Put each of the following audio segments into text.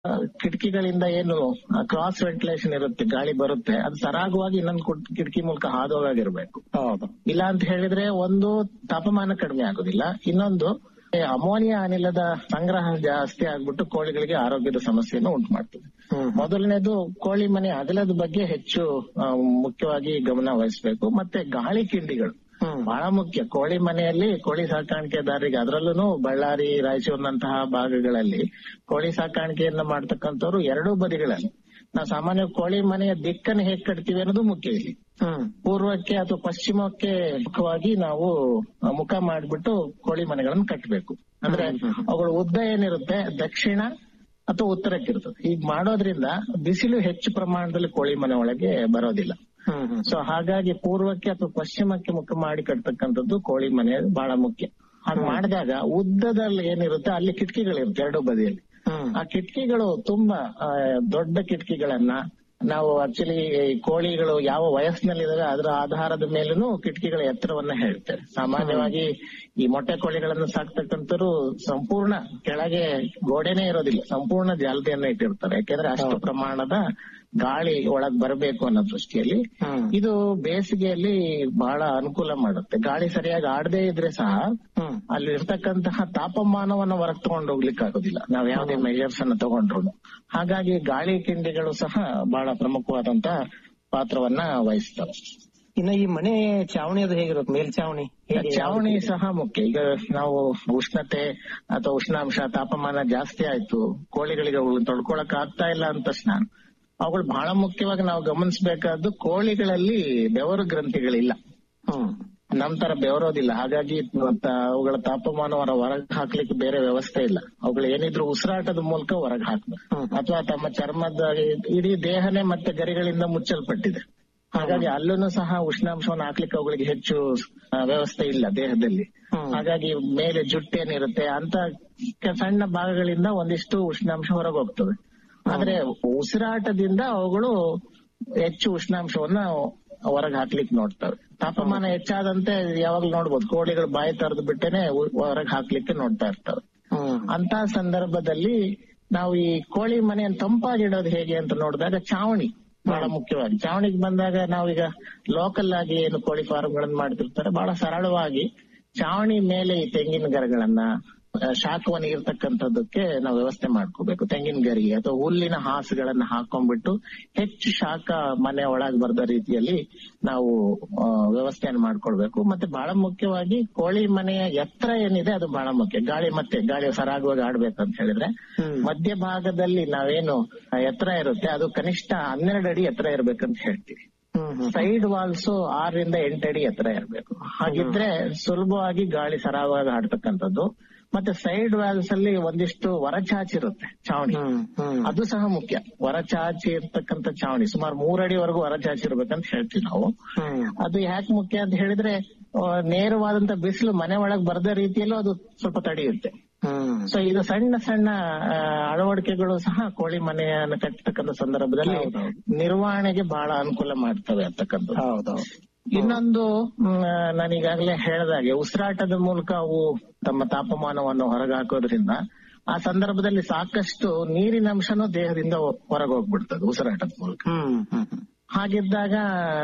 ಕಿಟಕಿಗಳಿಂದ ಏನು cross ventilation ಇರುತ್ತೆ ಗಾಳಿ ಬರುತ್ತೆ ಅದು ಸರಾಗವಾಗಿ ಇನ್ನೊಂದು ಕುಟ್- ಕಿಟಕಿ ಮೂಲಕ ಹಾದೋಗಾಗಿರ್ಬೇಕು ಹೌದು ಇಲ್ಲ ಅಂತ ಹೇಳಿದ್ರೆ ಒಂದು ತಾಪಮಾನ ಕಡಿಮೆ ಆಗೋದಿಲ್ಲ ಇನ್ನೊಂದು ಈ ಅಮೋನಿಯಾ ಅನಿಲದ ಸಂಗ್ರಹ ಜಾಸ್ತಿ ಆಗ್ಬಿಟ್ಟು ಕೋಳಿಗಳಿಗೆ ಆರೋಗ್ಯದ ಸಮಸ್ಯೆಯನ್ನು ಉಂಟು ಮಾಡ್ತದೆ ಹ್ಮ್ ಮೊದಲನೇದು ಕೋಳಿ ಮನೆ ಅಗಲದ ಬಗ್ಗೆ ಹೆಚ್ಚು ಆ, ಮುಖ್ಯವಾಗಿ ಗಮನ ವಹಿಸಬೇಕು ಮತ್ತೆ ಗಾಳಿ ಕಿಂಡಿಗಳು ಹ್ಮ್ ಬಹಳ ಮುಖ್ಯ ಕೋಳಿ ಮನೆಯಲ್ಲಿ ಕೋಳಿ ಸಾಕಾಣಿಕೆದಾರರಿಗೆ ಅದರಲ್ಲೂ ಬಳ್ಳಾರಿ ರಾಯಚೂರಿನಂತಹ ಭಾಗಗಳಲ್ಲಿ ಕೋಳಿ ಸಾಕಾಣಿಕೆಯನ್ನ ಮಾಡ್ತಕ್ಕಂಥವ್ರು ಎರಡೂ ಬದಿಗಳಲ್ಲಿ ನಾವು ಸಾಮಾನ್ಯ ಕೋಳಿ ಮನೆಯ ದಿಕ್ಕನ್ನು ಹೇಗ್ ಕಟ್ತೀವಿ ಅನ್ನೋದು ಮುಖ್ಯ ಇಲ್ಲಿ ಹ್ಮ್ ಪೂರ್ವಕ್ಕೆ ಅಥವಾ ಪಶ್ಚಿಮಕ್ಕೆ ಮುಖವಾಗಿ ನಾವು ಆ, ಮುಖ ಮಾಡ್ಬಿಟ್ಟು ಕೋಳಿ ಮನೆಗಳನ್ನು ಕಟ್ಟಬೇಕು ಅಂದ್ರೆ ಅವುಗಳ ಉದ್ದ ಏನಿರುತ್ತೆ ದಕ್ಷಿಣ ಅಥವಾ ಉತ್ತರಕ್ಕೆ ಇರ್ತದೆ ಈಗ ಮಾಡೋದ್ರಿಂದ ಬಿಸಿಲು ಹೆಚ್ಚು ಪ್ರಮಾಣದಲ್ಲಿ ಕೋಳಿ ಮನೆ ಒಳಗೆ ಬರೋದಿಲ್ಲ ಹ್ಮ್ ಹ್ಮ್ ಸೊ ಹಾಗಾಗಿ ಪೂರ್ವಕ್ಕೆ ಅಥವಾ ಪಶ್ಚಿಮಕ್ಕೆ ಮುಖ ಮಾಡಿ ಕಟ್ತಕ್ಕಂಥದ್ದು ಕೋಳಿ ಮನೆ ಬಹಳ ಮುಖ್ಯ ಹಾಗೆ ಮಾಡಿದಾಗ ಉದ್ದದಲ್ಲಿ ಏನಿರುತ್ತೆ ಅಲ್ಲಿ ಕಿಟಕಿಗಳಿರುತ್ತೆ ಎರಡೂ ಬದಿಯಲ್ಲಿ ಹ್ಮ್ ಆ ಕಿಟಕಿಗಳು ತುಂಬಾ ಆ, ದೊಡ್ಡ ಕಿಟಕಿಗಳನ್ನ ನಾವು ಆಕ್ಚುಲಿ ಕೋಳಿಗಳು ಯಾವ ವಯಸ್ಸಿನಲ್ಲಿದಾವೆ ಅದರ ಆಧಾರದ ಮೇಲೂ ಕಿಟಕಿಗಳ ಎತ್ತರವನ್ನ ಹೇಳ್ತೇವೆ ಸಾಮಾನ್ಯವಾಗಿ ಈ ಮೊಟ್ಟೆ ಕೋಳಿಗಳನ್ನು ಸಾಕ್ತಕ್ಕಂಥವ್ರು ಸಂಪೂರ್ಣ ಕೆಳಗೆ ಗೋಡೆನೇ ಇರೋದಿಲ್ಲ ಸಂಪೂರ್ಣ ಜಾಲತೆಯನ್ನ ಇಟ್ಟಿರ್ತಾರೆ ಯಾಕೆಂದ್ರೆ ಅಷ್ಟು ಪ್ರಮಾಣದ ಗಾಳಿ ಒಳಗ್ ಬರಬೇಕು ಅನ್ನೋ ದೃಷ್ಟಿಯಲ್ಲಿ ಹ್ಮ್ ಇದು ಬೇಸಿಗೆಯಲ್ಲಿ ಬಹಳ ಅನುಕೂಲ ಮಾಡುತ್ತೆ ಗಾಳಿ ಸರಿಯಾಗಿ ಆಡದೇ ಇದ್ರೆ ಸಹ ಹ್ಮ್ ಅಲ್ಲಿ ಇರ್ತಕ್ಕಂತಹ ತಾಪಮಾನವನ್ನ ಹೊರಗೆ ತಗೊಂಡು ಹೋಗ್ಲಿಕ್ಕೆ ಆಗೋದಿಲ್ಲ ನಾವ್ ಯಾವುದೇ ಮೆಜರ್ಸ್ ಅನ್ನ ತಗೊಂಡ್ರು ಹಾಗಾಗಿ ಗಾಳಿ ಕಿಂಡಿಗಳು ಸಹ ಬಹಳ ಪ್ರಮುಖವಾದಂತ ಪಾತ್ರವನ್ನ ವಹಿಸ್ತವೆ ಇನ್ನ ಈ ಮನೆ ಚಾವಣಿ ಅದು ಹೇಗಿರುತ್ತೆ ಮೇಲ್ಚಾವಣಿ ಹೇಗೆ? ಚಾವಣಿ ಸಹ ಮುಖ್ಯ ಈಗ ನಾವು ಉಷ್ಣತೆ ಅಥವಾ ಉಷ್ಣಾಂಶ ತಾಪಮಾನ ಜಾಸ್ತಿ ಆಯ್ತು ಕೋಳಿಗಳಿಗೆ ಅವು ತೊಡ್ಕೊಳಕ್ ಆಗ್ತಾ ಇಲ್ಲ ಅಂದ ತಕ್ಷಣ ಅವುಗಳು ಬಹಳ ಮುಖ್ಯವಾಗಿ ನಾವು ಗಮನಿಸಬೇಕಾದ್ದು ಕೋಳಿಗಳಲ್ಲಿ ಬೆವರು ಗ್ರಂಥಿಗಳಿಲ್ಲ ಹ್ಮ್ ನಮ್ ತರ ಬೆವರೋದಿಲ್ಲ ಹಾಗಾಗಿ ಮತ್ತ ಅವುಗಳ ತಾಪಮಾನವನ್ನ ಹೊರಗೆ ಹಾಕ್ಲಿಕ್ಕೆ ಬೇರೆ ವ್ಯವಸ್ಥೆ ಇಲ್ಲ ಅವುಗಳು ಏನಿದ್ರು ಉಸಿರಾಟದ ಮೂಲಕ ಹೊರಗೆ ಹಾಕ್ಬೇಕು ಹ್ಮ್. ಅಥವಾ ತಮ್ಮ ಚರ್ಮದ ಇಡೀ ದೇಹನೇ ಮತ್ತೆ ಗರಿಗಳಿಂದ ಮುಚ್ಚಲ್ಪಟ್ಟಿದೆ ಹಾಗಾಗಿ ಅಲ್ಲೂ ಸಹ ಉಷ್ಣಾಂಶವನ್ನು ಹಾಕ್ಲಿಕ್ಕೆ ಅವುಗಳಿಗೆ ಹೆಚ್ಚು ಆ, ವ್ಯವಸ್ಥೆ ಇಲ್ಲ ದೇಹದಲ್ಲಿ ಹ್ಮ್. ಹಾಗಾಗಿ ಮೇಲೆ ಜುಟ್ಟೇನಿರುತ್ತೆ ಅಂತ ಕ- ಸಣ್ಣ ಭಾಗಗಳಿಂದ ಒಂದಿಷ್ಟು ಉಷ್ಣಾಂಶ ಹೊರಗೆ ಹೋಗ್ತದೆ ಆದ್ರೆ ಉಸಿರಾಟದಿಂದ ಅವುಗಳು ಹೆಚ್ಚು ಉಷ್ಣಾಂಶವನ್ನ ಹೊರಗೆ ಹಾಕ್ಲಿಕ್ಕೆ ನೋಡ್ತವೆ ತಾಪಮಾನ ಹೆಚ್ಚಾದಂತೆ ಯಾವಾಗ್ಲೂ ನೋಡ್ಬೋದು ಕೋಳಿಗಳು ಬಾಯಿ ತರದು ಬಿಟ್ಟೇನೆ ಹೊರಗೆ ಹಾಕ್ಲಿಕ್ಕೆ ನೋಡ್ತಾ ಇರ್ತವೆ ಹ್ಮ್ ಅಂತ ಸಂದರ್ಭದಲ್ಲಿ ನಾವು ಈ ಕೋಳಿ ಮನೆಯನ್ನು ತಂಪಾಗಿಡೋದು ಹೇಗೆ ಅಂತ ನೋಡಿದಾಗ ಚಾವಣಿ ಬಹಳ ಮುಖ್ಯವಾಗಿ ಚಾವಣಿಗೆ ಬಂದಾಗ ನಾವೀಗ ಲೋಕಲ್ ಆಗಿ ಏನು ಕೋಳಿ ಫಾರ್ಮ್ ಗಳನ್ನ ಮಾಡ್ತಿರ್ತಾರೆ ಬಹಳ ಸರಳವಾಗಿ ಚಾವಣಿ ಮೇಲೆ ಈ ತೆಂಗಿನ ಗರಗಳನ್ನ ಆ, ಶಾಖವನ್ನು ಇರ್ತಕ್ಕಂಥದ್ದಕ್ಕೆ ನಾವು ವ್ಯವಸ್ಥೆ ಮಾಡ್ಕೋಬೇಕು ತೆಂಗಿನ ಗರಿ ಅಥವಾ ಹುಲ್ಲಿನ ಹಾಸುಗಳನ್ನ ಹಾಕೊಂಡ್ಬಿಟ್ಟು ಹೆಚ್ಚು ಶಾಖ ಮನೆ ಒಳಗೆ ಬರದ ರೀತಿಯಲ್ಲಿ ನಾವು ಆ, ವ್ಯವಸ್ಥೆಯನ್ನು ಮಾಡ್ಕೊಳ್ಬೇಕು ಮತ್ತೆ ಬಹಳ ಮುಖ್ಯವಾಗಿ ಕೋಳಿ ಮನೆಯ ಎತ್ತರ ಏನಿದೆ ಅದು ಬಹಳ ಮುಖ್ಯ ಗಾಳಿ ಮತ್ತೆ ಗಾಳಿ ಸರಾಗವಾಗಿ ಆಡ್ಬೇಕಂತ ಹೇಳಿದ್ರೆ ಹ್ಮ್. ಮಧ್ಯಭಾಗದಲ್ಲಿ ನಾವೇನು ಆ, ಎತ್ತರ ಇರುತ್ತೆ ಅದು ಕನಿಷ್ಠ ಹನ್ನೆರಡು ಅಡಿ ಎತ್ತರ ಇರ್ಬೇಕಂತ ಹೇಳ್ತೀವಿ ಹ್ಮ್ ಹ್ಮ್ ಸೈಡ್ ವಾಲ್ಸ್ ಆರರಿಂದ ಎಂಟು ಅಡಿ ಎತ್ತರ ಇರಬೇಕು ಹಾಗಿದ್ರೆ ಸುಲಭವಾಗಿ ಗಾಳಿ ಸರಾಗವಾಗಿ ಆಡ್ತಕ್ಕಂಥದ್ದು ಮತ್ತೆ ಸೈಡ್ ವಾಲ್ಸ್ ಅಲ್ಲಿ ಒಂದಿಷ್ಟು ಹೊರಚಾಚಿರುತ್ತೆ ಚಾವಣಿ ಹ್ಮ್ ಹ್ಮ್ ಅದು ಸಹ ಮುಖ್ಯ ಹೊರಚಾಚಿ ಇರ್ತಕ್ಕಂಥ ಚಾವಣಿ ಸುಮಾರು ಮೂರಡಿವರೆಗೂ ಹೊರಚಾಚಿ ಇರ್ಬೇಕಂತ ಹೇಳ್ತೀವಿ ನಾವು ಹ್ಮ್ ಅದು ಯಾಕೆ ಮುಖ್ಯ ಅಂತ ಹೇಳಿದ್ರೆ ಆ, ನೇರವಾದಂತ ಬಿಸಿಲು ಮನೆ ಒಳಗ್ ಬರದ ರೀತಿಯಲ್ಲೂ ಅದು ಸ್ವಲ್ಪ ತಡೆಯುತ್ತೆ ಹ್ಮ್ ಸೊ ಇದು ಸಣ್ಣ ಸಣ್ಣ ಆ, ಅಳವಡಿಕೆಗಳು ಸಹ ಕೋಳಿ ಮನೆಯನ್ನು ಕಟ್ಟತಕ್ಕಂಥ ಸಂದರ್ಭದಲ್ಲಿ ಹೌದೌದು. ನಿರ್ವಹಣೆಗೆ ಬಹಳ ಅನುಕೂಲ ಮಾಡ್ತವೆ ಅಂತಕ್ಕಂಥದ್ದು ಹೌದೌದು ಇನ್ನೊಂದು ಮ್, ನಾನು ಈಗಾಗಲೇ ಹೇಳ್ದಾಗೆ ಉಸಿರಾಟದ ಮೂಲಕ ಅವು ತಮ್ಮ ತಾಪಮಾನವನ್ನು ಹೊರಗೆ ಹಾಕೋದ್ರಿಂದ ಆ ಸಂದರ್ಭದಲ್ಲಿ ಸಾಕಷ್ಟು ನೀರಿನ ಅಂಶನೂ ದೇಹದಿಂದ ಹೊರಗೆ ಹೋಗ್ಬಿಡ್ತದೆ ಉಸಿರಾಟದ ಮೂಲಕ ಹ್ಮ್ ಹ್ಮ್ ಹ್ಮ್ ಹಾಗಿದ್ದಾಗ